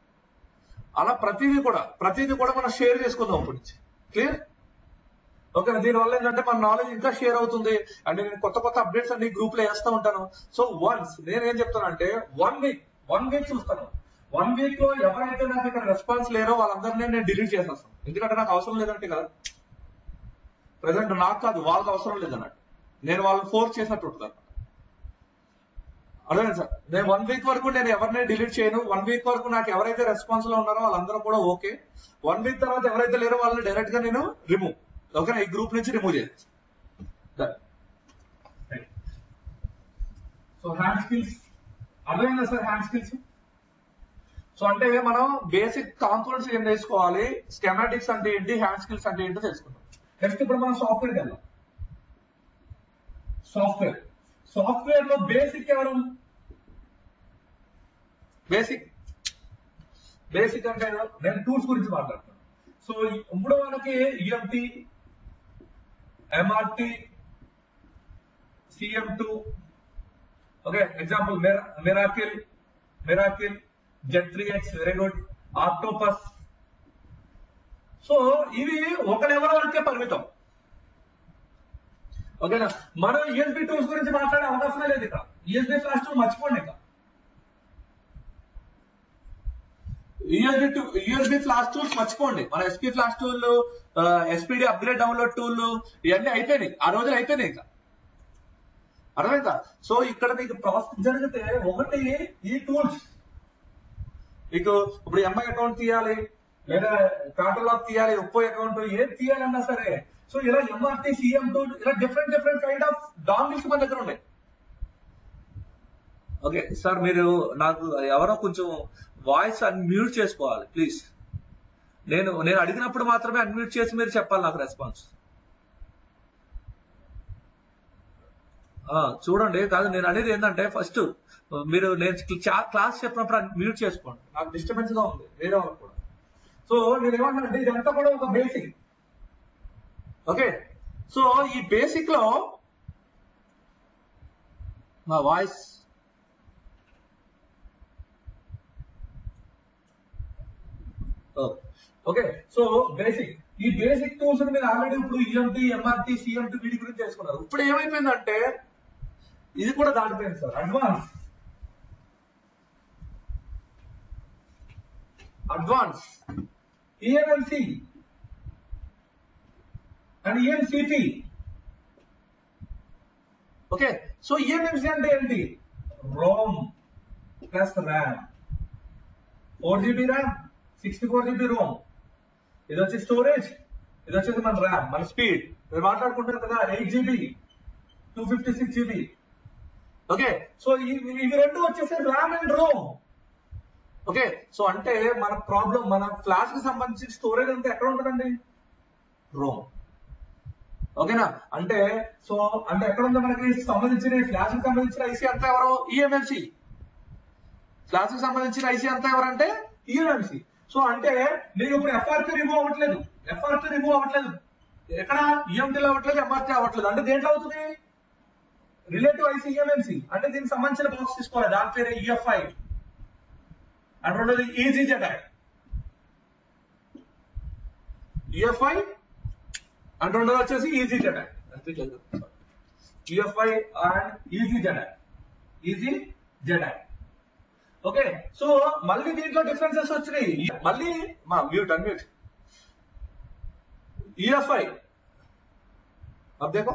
అలా ప్రతిదీ కూడా ప్రతిదీ కూడా మనం షేర్ చేసుకుందాం అప్పటి నుంచి క్లియర్ ఓకేనా దీనివల్ల ఏంటంటే మన నాలెడ్జ్ ఇంకా షేర్ అవుతుంది అంటే నేను కొత్త కొత్త అప్డేట్స్ అన్ని గ్రూప్ లో వేస్తూ ఉంటాను సో వన్స్ నేను ఏం చెప్తానంటే వన్ వీక్ వన్ వీక్ చూస్తాను వన్ వీక్ లో ఎవరైతే నాకు ఇక్కడ రెస్పాన్స్ లేరో వాళ్ళందరినీ నేను డిలీట్ చేసేస్తాను ఎందుకంటే నాకు అవసరం లేదంటే కదా ప్రజెంట్ నాకు కాదు వాళ్ళకి అవసరం లేదన్నట్టు నేను వాళ్ళని ఫోర్స్ చేసినట్టు ఉంటుంది అర్థమైంది సార్ నేను వన్ వీక్ వరకు నేను ఎవరిని డిలీట్ చేయను వన్ వీక్ వరకు నాకు ఎవరైతే రెస్పాన్స్ లో ఉన్నారో వాళ్ళందరూ కూడా ఓకే వన్ వీక్ తర్వాత ఎవరైతే లేరో వాళ్ళని డైరెక్ట్ గా నేను రిమూవ్ ఓకేనా ఈ గ్రూప్ నుంచి రిమూవ్ చేయొచ్చు సో హ్యాండ్ స్కిల్స్ అర్థమైందా సార్ హ్యాండ్ స్కిల్స్ సో అంటే మనం బేసిక్ కాంపోనెంట్స్ ఏం నేర్చుకోవాలి స్కెమాటిక్స్ అంటే ఏంటి హ్యాండ్ స్కిల్స్ అంటే ఏంటో తెలుసుకుంటాం నెక్స్ట్ ఇప్పుడు మనం సాఫ్ట్వేర్ వెళ్దాం సాఫ్ట్వేర్ సాఫ్ట్వేర్ లో బేసిక్ ఎవరు బేసిక్ బేసిక్ అంటే నేను టూల్స్ గురించి మాట్లాడుతున్నాను సో ఇప్పుడు మనకి EMT MRT CM two okay example Miracle Miracle Z three X very good Octopus so ఇవి ఒక లెవెల్ వరకే పరిమితం ఓకేనా మనం యూఎస్బి టూల్స్ గురించి మాట్లాడే అవకాశమే లేదు ఇక యూఎస్బి ఫ్లాష్ టూల్ మర్చిపోండి ఇక USB two USB flash tools మర్చిపోండి మన SP flash tool SPD upgrade download tool ఇవన్నీ అయిపోయినాయి ఆ రోజులు అయిపోయినాయి ఇంకా అర్థమైందా సో ఇక్కడ మీకు ప్రాసెస్ జరిగితే ఒకటి ఈ టూల్స్ మీకు ఇప్పుడు ఎంఐ అకౌంట్ తీయాలి లేదా లాక్ తీయాలి ఒప్పో అకౌంట్ ఏం తీయాలన్నా సరే సో ఇలా ఎంఆర్టీ సిఎం టూ ఇలా different different kind of dongles మన దగ్గర ఉన్నాయి ఓకే సార్ మీరు నాకు ఎవరో కొంచెం వాయిస్ అన్మ్యూట్ చేసుకోవాలి ప్లీజ్ నేను నేను అడిగినప్పుడు మాత్రమే అన్మ్యూట్ చేసి మీరు చెప్పాలి నాకు రెస్పాన్స్ చూడండి కాదు నేను అనేది ఏంటంటే ఫస్ట్ మీరు నేను క్లాస్ చెప్పినప్పుడు మ్యూట్ చేసుకోండి నాకు డిస్టర్బెన్స్ గా ఉంది వేరే వాళ్ళకి కూడా సో నేను ఏమంటానంటే ఇదంతా కూడా ఒక బేసిక్ ఓకే సో ఈ బేసిక్ లో నా వాయిస్ ఓకే సో బేసిక్ ఈ బేసిక్ టూల్స్ మీరు ఆల్రెడీ ఇప్పుడు ఈఎంటీ ఎంఆర్టీ సిఎంటీ వీటి గురించి తెలుసుకున్నారు ఇప్పుడు ఏమైపోయిందంటే ఇది కూడా దాటిపోయింది sir advance advance EMLC and ఈఎంసిపి okay so eMMC అంటే ఏంటి ROM plus RAM four GB RAM sixty four GB ROM ఇది వచ్చి స్టోరేజ్ ఇది వచ్చేసి మన ర్యామ్ మన స్పీడ్ మీరు మాట్లాడుకుంటారు కదా eight GB two fifty six GB okay so ఇవి రెండు వచ్చేసి RAM and ROM okay so అంటే మన ప్రాబ్లం మన ఫ్లాష్ కి సంబంధించిన స్టోరేజ్ అంతా ఎక్కడ ఉంటుందండి రోమ్ ఓకేనా అంటే సో అంటే ఎక్కడ ఉంది మనకి సంబంధించిన ఫ్లాష్ కి సంబంధించిన ఐసీ అంతా ఎవరు ఈఎంఎల్సి ఫ్లాష్ కి సంబంధించిన ఐసీ అంతా ఎవరంటే ఈఎంఎల్సి సో అంటే నేను ఇప్పుడు ఎఫ్ఆర్పి రిమూవ్ అవ్వట్లేదు ఎఫ్ఆర్పి రిమూవ్ అవ్వట్లేదు ఎక్కడ ఈఎంటీలో అవ్వట్లేదు ఎంఆర్టీ అవ్వట్లేదు అంటే దేంట్లో అవుతుంది రిలేటివ్ ఐసీ ఈఎంఎంసి అంటే దీనికి సంబంధించిన బాక్స్ తీసుకోవాలి దాని పేరు ఈఎఫ్ఐ అండ్ రెండోది ఈజీ జెటాక్ ఈఎఫ్ఐ అండ్ రెండోది వచ్చేసి Easy JTAG EFI and Easy JTAG Easy JTAG okay so మళ్ళీ దీంట్లో డిఫరెన్సెస్ వచ్చినాయి మళ్ళీ మా మ్యూట్ అన్మ్యూట్ ఈఎఫ్ఐ అబ్ దేకో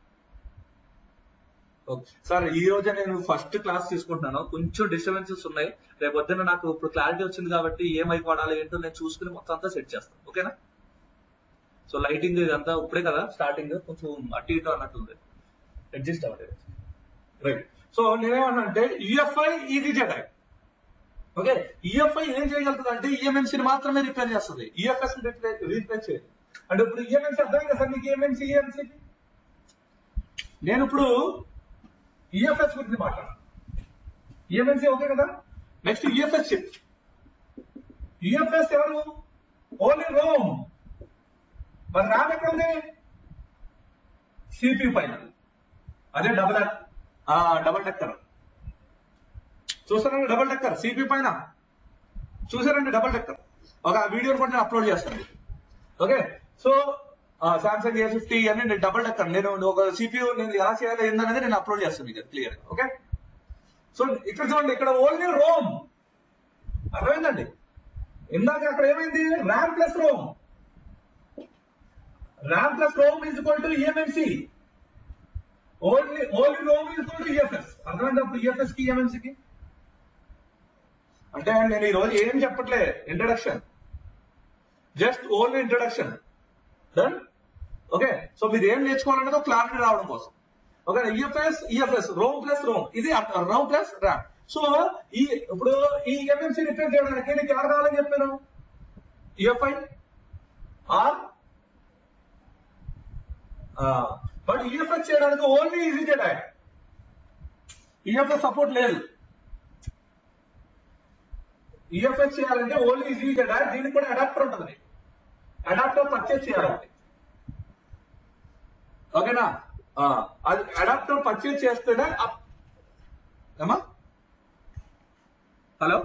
సార్ ఈ రోజే నేను ఫస్ట్ క్లాస్ తీసుకుంటున్నాను కొంచెం డిస్టర్బెన్సెస్ ఉన్నాయి రేపు పొద్దున్న నాకు ఇప్పుడు క్లారిటీ వచ్చింది కాబట్టి ఏమై వాడాలి ఏంటో నేను చూసుకుని మొత్తం అంతా సెట్ చేస్తాను ఓకేనా సో లైటింగ్ ఇదంతా ఇప్పుడే కదా స్టార్టింగ్ కొంచెం అటు ఇటు అన్నట్టుంది అడ్జస్ట్ అవ్వలేదు రైట్ సో నేనేమన్నా EFI Easy JTAG okay EFI ఏం చేయగలుగుతుంది అంటే ఈఎంఎంసీని మాత్రమే రిపేర్ చేస్తుంది ఈఎఫ్ఎస్ రీప్లేస్ చేయదు అంటే ఇప్పుడు ఈఎంఎంసీ అర్థమైంది కదా సార్ మీకు ఈఎంఎంసీ ఈఎంసీ నేను ఇప్పుడు ఈఎఫ్ఎస్ గురించి మాట్లాడు ఈఎంఎంసీ ఓకే కదా నెక్స్ట్ ఈఎఫ్ఎస్ చిప్ ఈఎఫ్ఎస్ ఎవరు ఓన్లీ రోమ్ మరి ర్యామ్ ఎక్కడ ఉంది సిపి పైన అదే డబుల్ డబుల్ డెక్కర్ చూసారండి డబుల్ డెక్కర్ సిపి పైన చూసారండి డబుల్ డెక్కర్ ఒక వీడియోని కూడా నేను అప్లోడ్ చేస్తాను okay so Samsung A fifty అని నేను డబుల్ డెక్కర్ నేను ఒక సిపియూ నేను ఎలా చేయాలి ఏందనేది నేను అప్లోడ్ చేస్తాను మీకు క్లియర్ ఓకే సో ఇక్కడ చూడండి ఇక్కడ ఓన్లీ రోమ్ అర్థమైందండి ఇందాక అక్కడ ఏమైంది RAM plus ROM RAM plus ROM is equal to eMMC only only ROM is equal to EFS అర్థమైంది అప్పుడు ఈఎఫ్ఎస్ కి ఈఎంఎంసి కి అంటే నేను ఈ రోజు ఏం చెప్పట్లే introduction just only introduction done okay so మీరు ఏం నేర్చుకోవాలనేది క్లారిటీ రావడం కోసం okay EFS EFS ROM plus ROM ఇది రోమ్ ప్లస్ ర్యామ్ సో ఈ ఇప్పుడు ఈ ఎంఎంసీ రిపేర్ చేయడానికి నీకు ఎవరు కావాలని చెప్పాను ఈఎఫ్ఐ ఆర్ బట్ ఈఎఫ్ఎస్ చేయడానికి ఓన్లీ ఈజీ చేయడానికి ఈఎఫ్ఎస్ సపోర్ట్ లేదు ఈఎఫ్ఎస్ చేయాలంటే ఓన్లీ ఈజీ చేయడానికి దీనికి కూడా అడాప్టర్ ఉంటుంది అడాప్టర్ పర్చేస్ చేయాలండి ఓకేనా ఆ, అది అడాప్టర్ పర్చేస్ చేస్తేనే అప్- ఏమా హలో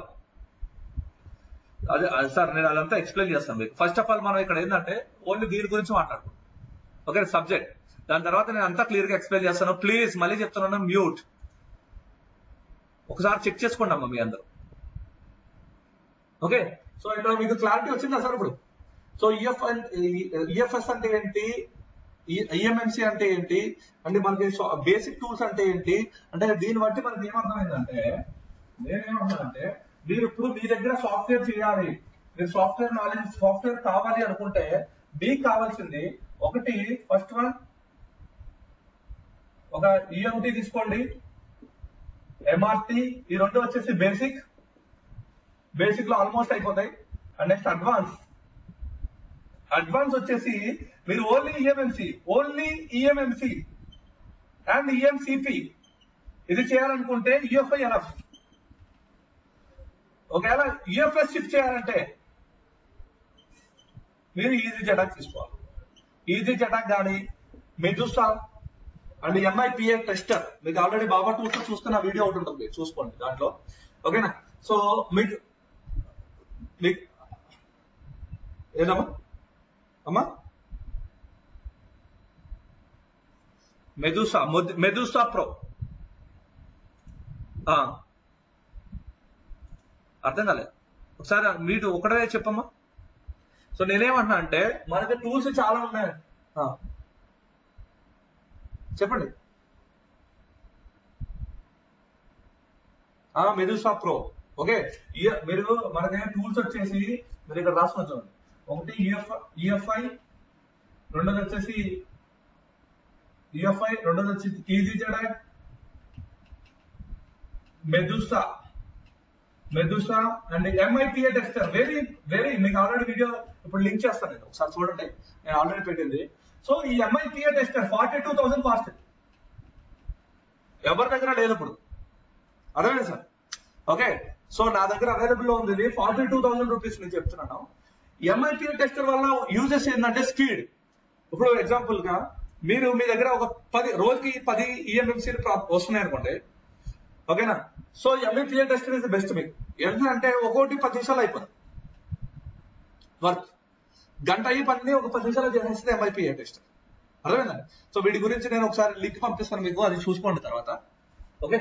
అదే అదే సార్ నేను అదంతా ఎక్స్ప్లెయిన్ చేస్తాను మీకు ఫస్ట్ ఆఫ్ ఆల్ మనం ఇక్కడ ఏంటంటే ఓన్లీ దీని గురించి మాట్లాడుకుంటాం ఓకే సబ్జెక్ట్ దాని తర్వాత నేను అంతా క్లియర్ గా ఎక్స్ప్లెయిన్ చేస్తాను ప్లీజ్ మళ్ళీ చెప్తున్నాను మ్యూట్ ఒకసారి చెక్ చేసుకోండి అమ్మా మీ అందరూ ఓకే సో ఇక్కడ మీకు క్లారిటీ వచ్చిందా సార్ ఇప్పుడు సో ఈఎఫ్ ఈఎఫ్ఎస్ అంటే ఏంటి ఐఎంఎంసి అంటే ఏంటి అంటే మనకి బేసిక్ టూల్స్ అంటే ఏంటి అంటే దీన్ని బట్టి మనకి ఏమర్థమైందంటే నేనేమన్నా మీరు ఇప్పుడు మీ దగ్గర సాఫ్ట్వేర్ చేయాలి మీరు సాఫ్ట్వేర్ నాలెడ్జ్ సాఫ్ట్వేర్ కావాలి అనుకుంటే మీకు కావాల్సింది ఒకటి ఫస్ట్ వన్ ఒక ఈఎంటి తీసుకోండి ఎంఆర్టీ ఈ రెండు వచ్చేసి బేసిక్ బేసిక్ లో ఆల్మోస్ట్ అయిపోతాయి అండ్ నెక్స్ట్ అడ్వాన్స్ అడ్వాన్స్ వచ్చేసి మీరు only eMMC only eMMC and eMCP ఇది చేయాలనుకుంటే యుఎఫ్ఐ ఎనఫ్ ఒకవేళ యుఎఫ్ఎస్ షిఫ్ట్ చేయాలంటే మీరు ఈజీ జటాక్ తీసుకోవాలి ఈజీ జటాక్ కానీ మెజుస్టా అండ్ ఎంఐపిఏ టెస్టర్ మీకు ఆల్రెడీ బాబా టూల్స్ చూస్తున్న వీడియో ఒకటి ఉంటుంది చూసుకోండి దాంట్లో ఓకేనా సో మీకు మీకు ఏదమ్మా అమ్మా మెదుసా మెదుసా ప్రో ఆ. అర్థం కాలేదు ఒకసారి మీరు ఒకటే చెప్పమ్మా సో నేనేమంటున్నా అంటే మనకి టూల్స్ చాలా ఉన్నాయి ఆ. చెప్పండి ఆ మెదుసా ప్రో ఓకే ఇయ- మీరు మన దగ్గర టూల్స్ వచ్చేసి మీరు ఇక్కడ రాసుకొని చూడండి ఒకటి ఈఎఫ్ ఈఎఫ్ఐ రెండోది వచ్చేసి ఈఎఫ్ఐ రెండోది వచ్చి Easy JTAG Medusa Medusa and MIPA tester very very మీకు ఆల్రెడీ వీడియో ఇప్పుడు లింక్ చేస్తాను నేను ఒకసారి చూడండి నేను ఆల్రెడీ పెట్టింది సో ఈ MIPA tester forty two thousand cost ఎవరి దగ్గర లేదు ఇప్పుడు అర్థమైంది సార్ ఓకే సో నా దగ్గర అవైలబుల్ లో ఉంది ఫార్టీ టూ థౌసండ్ రూపీస్ నేను చెప్తున్నాను ఎంఐపిఏ టెస్టర్ వల్ల యూజెస్ ఏంటంటే స్పీడ్ ఇప్పుడు ఎగ్జాంపుల్ గా మీరు మీ దగ్గర ఒక పది రోజుకి పది ఈఎంఎంసీ వస్తున్నాయి అనుకోండి ఓకేనా so MIPA tester is best మీకు ఎందుకంటే ఒక్కోటి పది నిమిషాలు అయిపోతుంది వర్క్ గంట అయ్యి పని ఒక పది నిమిషాలు చేసేస్తే ఎంఐపిఏ టెస్టర్ అర్థమైందండి సో వీటి గురించి నేను ఒకసారి లింక్ పంపిస్తాను మీకు అది చూసుకోండి తర్వాత ఓకే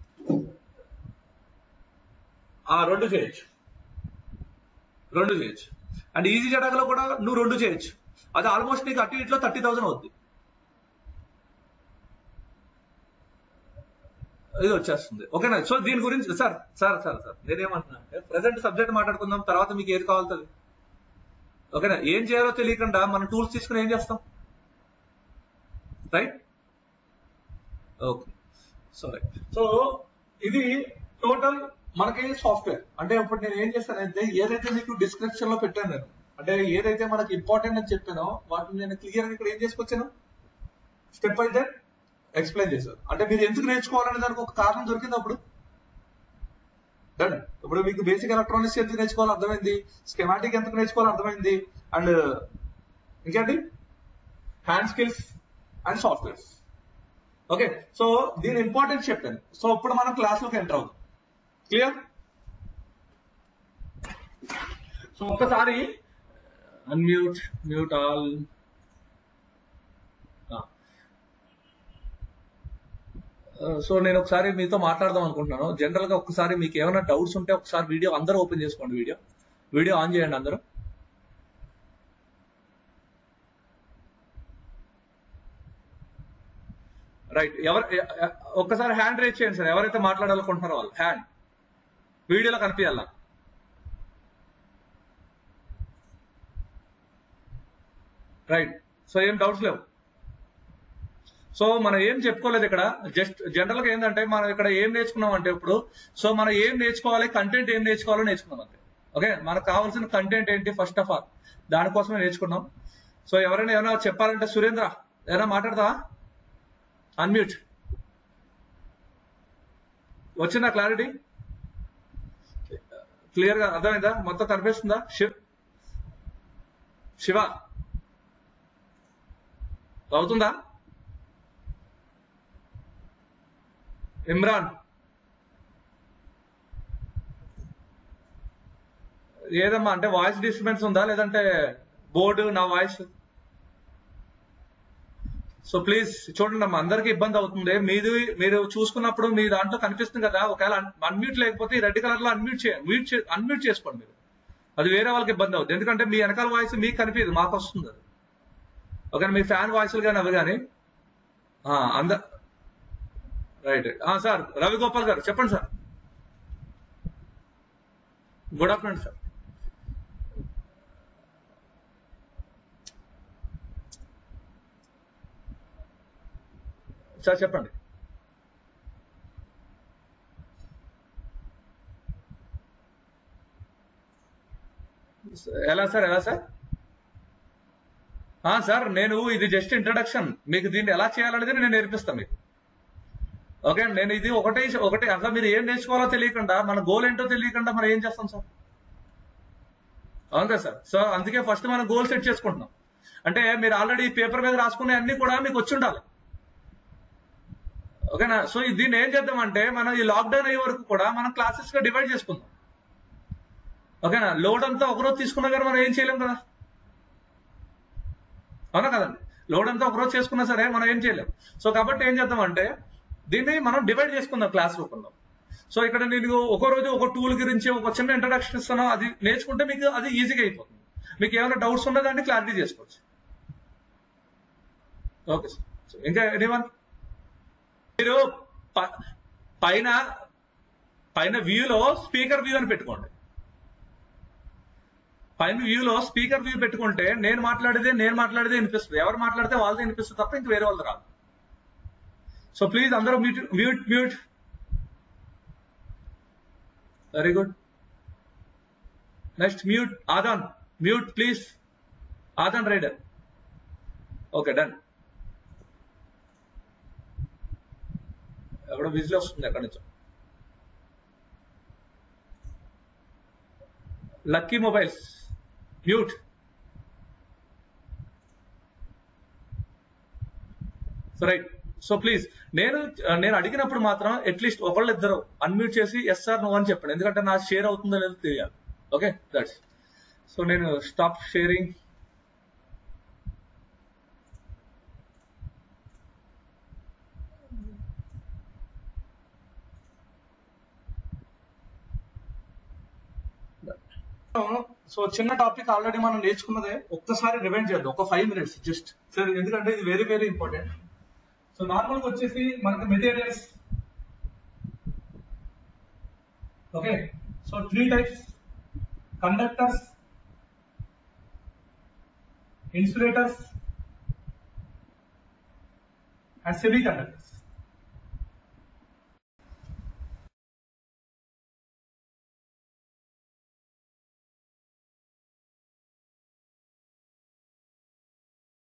ఆ రెండు చేయొచ్చు రెండు చేయొచ్చు అండ్ ఈజీ జడాగలో కూడా నువ్వు రెండు చేయొచ్చు అది ఆల్మోస్ట్ నీకు అటు ఇట్లో థర్టీ థౌసండ్ అవుద్ది ఇది వచ్చేస్తుంది ఓకేనా సో దీని గురించి సార్ సార్ సార్ సార్ నేనేమంటున్నా అంటే ప్రజెంట్ సబ్జెక్ట్ మాట్లాడుకుందాం తర్వాత మీకు ఏది కావాలుతుంది ఓకేనా ఏం చేయాలో తెలియకుండా మనం టూల్స్ తీసుకుని ఏం చేస్తాం రైట్ ఓకే సరే సో ఇది టోటల్ మనకి సాఫ్ట్వేర్ అంటే ఇప్పుడు నేను ఏం చేస్తానంటే ఏదైతే మీకు డిస్క్రిప్షన్ లో పెట్టాను నేను అంటే ఏదైతే మనకి ఇంపార్టెంట్ అని చెప్పానో వాటిని నేను క్లియర్ గా ఇక్కడ ఏం చేసుకొచ్చాను స్టెప్ బై స్టెప్ ఎక్స్ప్లెయిన్ చేశాను అంటే మీరు ఎందుకు నేర్చుకోవాలనే దానికి ఒక కారణం దొరికింది అప్పుడు Done. ఇప్పుడు మీకు బేసిక్ ఎలక్ట్రానిక్స్ ఎందుకు నేర్చుకోవాలో అర్థమైంది స్కెమాటిక్ ఎందుకు నేర్చుకోవాలో అర్థమైంది అండ్ ఇంకేంటి hand skills and softwares okay so దీని ఇంపార్టెన్స్ చెప్పాను సో ఇప్పుడు మనం క్లాస్ లోకి ఎంటర్ అవుతాం క్లియర్ సో ఒక్కసారి అన్మ్యూట్ మ్యూట్ ఆల్ సో నేను ఒకసారి మీతో మాట్లాడదాం అనుకుంటున్నాను జనరల్ గా ఒకసారి మీకు ఏమైనా డౌట్స్ ఉంటే ఒకసారి వీడియో అందరూ ఓపెన్ చేసుకోండి వీడియో వీడియో ఆన్ చేయండి అందరూ రైట్ ఎవరు ఎ- ఎ- ఒక్కసారి హ్యాండ్ రేజ్ చేయండి సార్ ఎవరైతే మాట్లాడాలనుకుంటున్నారో వాళ్ళు హ్యాండ్ వీడియోలో కనిపించాల రైట్ సో ఏం డౌట్స్ లేవు సో మనం ఏం చెప్పుకోలేదు ఇక్కడ జస్ట్ జనరల్ గా ఏంటంటే మనం ఇక్కడ ఏం నేర్చుకున్నాం అంటే ఇప్పుడు సో మనం ఏం నేర్చుకోవాలి కంటెంట్ ఏం నేర్చుకోవాలో నేర్చుకున్నాం అంతే ఓకే మనకు కావాల్సిన కంటెంట్ ఏంటి ఫస్ట్ ఆఫ్ ఆల్ దానికోసమే నేర్చుకున్నాం సో ఎవరైనా ఏమైనా చెప్పాలంటే సురేంద్ర ఏమైనా మాట్లాడతావా అన్మ్యూట్ వచ్చిందా క్లారిటీ క్లియర్ గా అర్థమైందా మొత్తం కనిపిస్తుందా షిప్ శివ అవుతుందా ఇమ్రాన్ ఏదమ్మా అంటే వాయిస్ డిస్టర్బెన్స్ ఉందా లేదంటే బోర్డు నా వాయిస్ సో ప్లీజ్ చూడండి అమ్మా అందరికీ ఇబ్బంది అవుతుంది మీది మీరు చూసుకున్నప్పుడు మీ దాంట్లో కనిపిస్తుంది కదా ఒకవేళ అన్మ్యూట్ లేకపోతే ఈ రెడ్ కలర్ లో అన్మ్యూట్ చేయండి మ్యూట్ అన్మ్యూట్ చేసుకోండి మీరు అది వేరే వాళ్ళకి ఇబ్బంది అవుతుంది ఎందుకంటే మీ వెనకాల వాయిస్ మీకు కనిపించదు మాకు వస్తుంది అది ఓకే మీ ఫ్యాన్ వాయిస్లు కానీ అవి కానీ అంద రైట్ సార్ రవి గోపాల్ గారు చెప్పండి sir good afternoon sir sir చెప్పండి ఎలా సార్ ఎలా సార్ సార్ నేను ఇది జస్ట్ ఇంట్రడక్షన్ మీకు దీన్ని ఎలా చేయాలనేది నేను నేర్పిస్తాను మీకు ఓకే నేను ఇది ఒకటే ఒకటే అసలు మీరు ఏం నేర్చుకోవాలో తెలియకుండా మన గోల్ ఏంటో తెలియకుండా మనం ఏం చేస్తాం సార్ అవును కదా సార్ సో అందుకే ఫస్ట్ మనం గోల్ సెట్ చేసుకుంటున్నాం అంటే మీరు ఆల్రెడీ పేపర్ మీద రాసుకునే అన్ని కూడా మీకు వచ్చి ఉండాలి ఓకేనా సో దీన్ని ఏం చేద్దామంటే మనం ఈ లాక్డౌన్ అయ్యే వరకు కూడా మనం క్లాసెస్ గా డివైడ్ చేసుకుందాం ఓకేనా లోడ్ అంతా ఒకరోజు తీసుకున్నా కానీ మనం ఏం చేయలేం కదా అవునా కదండి లోడ్ అంతా ఒకరోజు చేసుకున్నా సరే మనం ఏం చేయలేం సో కాబట్టి ఏం చేద్దామంటే దీన్ని మనం డివైడ్ చేసుకుందాం క్లాస్ రూపంలో సో ఇక్కడ నేను ఒక రోజు ఒక టూల్ గురించి ఒక చిన్న ఇంట్రడక్షన్ ఇస్తాను అది నేర్చుకుంటే మీకు అది ఈజీగా అయిపోతుంది మీకు ఏమైనా డౌట్స్ ఉన్నా దాన్ని క్లారిటీ చేసుకోవచ్చు ఓకే సార్ ఇంకా ఎనీవన్ మీరు పైన పైన వ్యూలో స్పీకర్ వ్యూ అని పెట్టుకోండి పైన వ్యూలో స్పీకర్ వ్యూ పెట్టుకుంటే నేను మాట్లాడేదే నేను మాట్లాడేదే వినిపిస్తుంది ఎవరు మాట్లాడితే వాళ్ళదే వినిపిస్తుంది తప్ప ఇంక వేరే వాళ్ళు రాదు సో ప్లీజ్ అందరూ mute mute mute very good next mute ఆదాన్ మ్యూట్ ప్లీజ్ ఆదాన్ రైడర్ ఓకే డన్ ఎక్కడో విజిల్ వస్తుంది ఎక్కడి నుంచో lucky mobiles mute right so please నేను నేను అడిగినప్పుడు మాత్రం అట్లీస్ట్ ఒకళ్ళు ఇద్దరు అన్మ్యూట్ చేసి ఎస్ఆర్ నో అని చెప్పండి ఎందుకంటే నా షేర్ అవుతుందో లేదో తెలియాలి ఓకే దట్స్ సో నేను స్టాప్ షేరింగ్ సో చిన్న టాపిక్ ఆల్రెడీ మనం నేర్చుకున్నదే ఒక్కసారి రివైండ్ చేద్దాం ఒక ఫైవ్ మినిట్స్ జస్ట్ సరే ఎందుకంటే ఇది very very important so normal గా వచ్చేసి మనకి materials okay so three types conductors insulators and semi conductors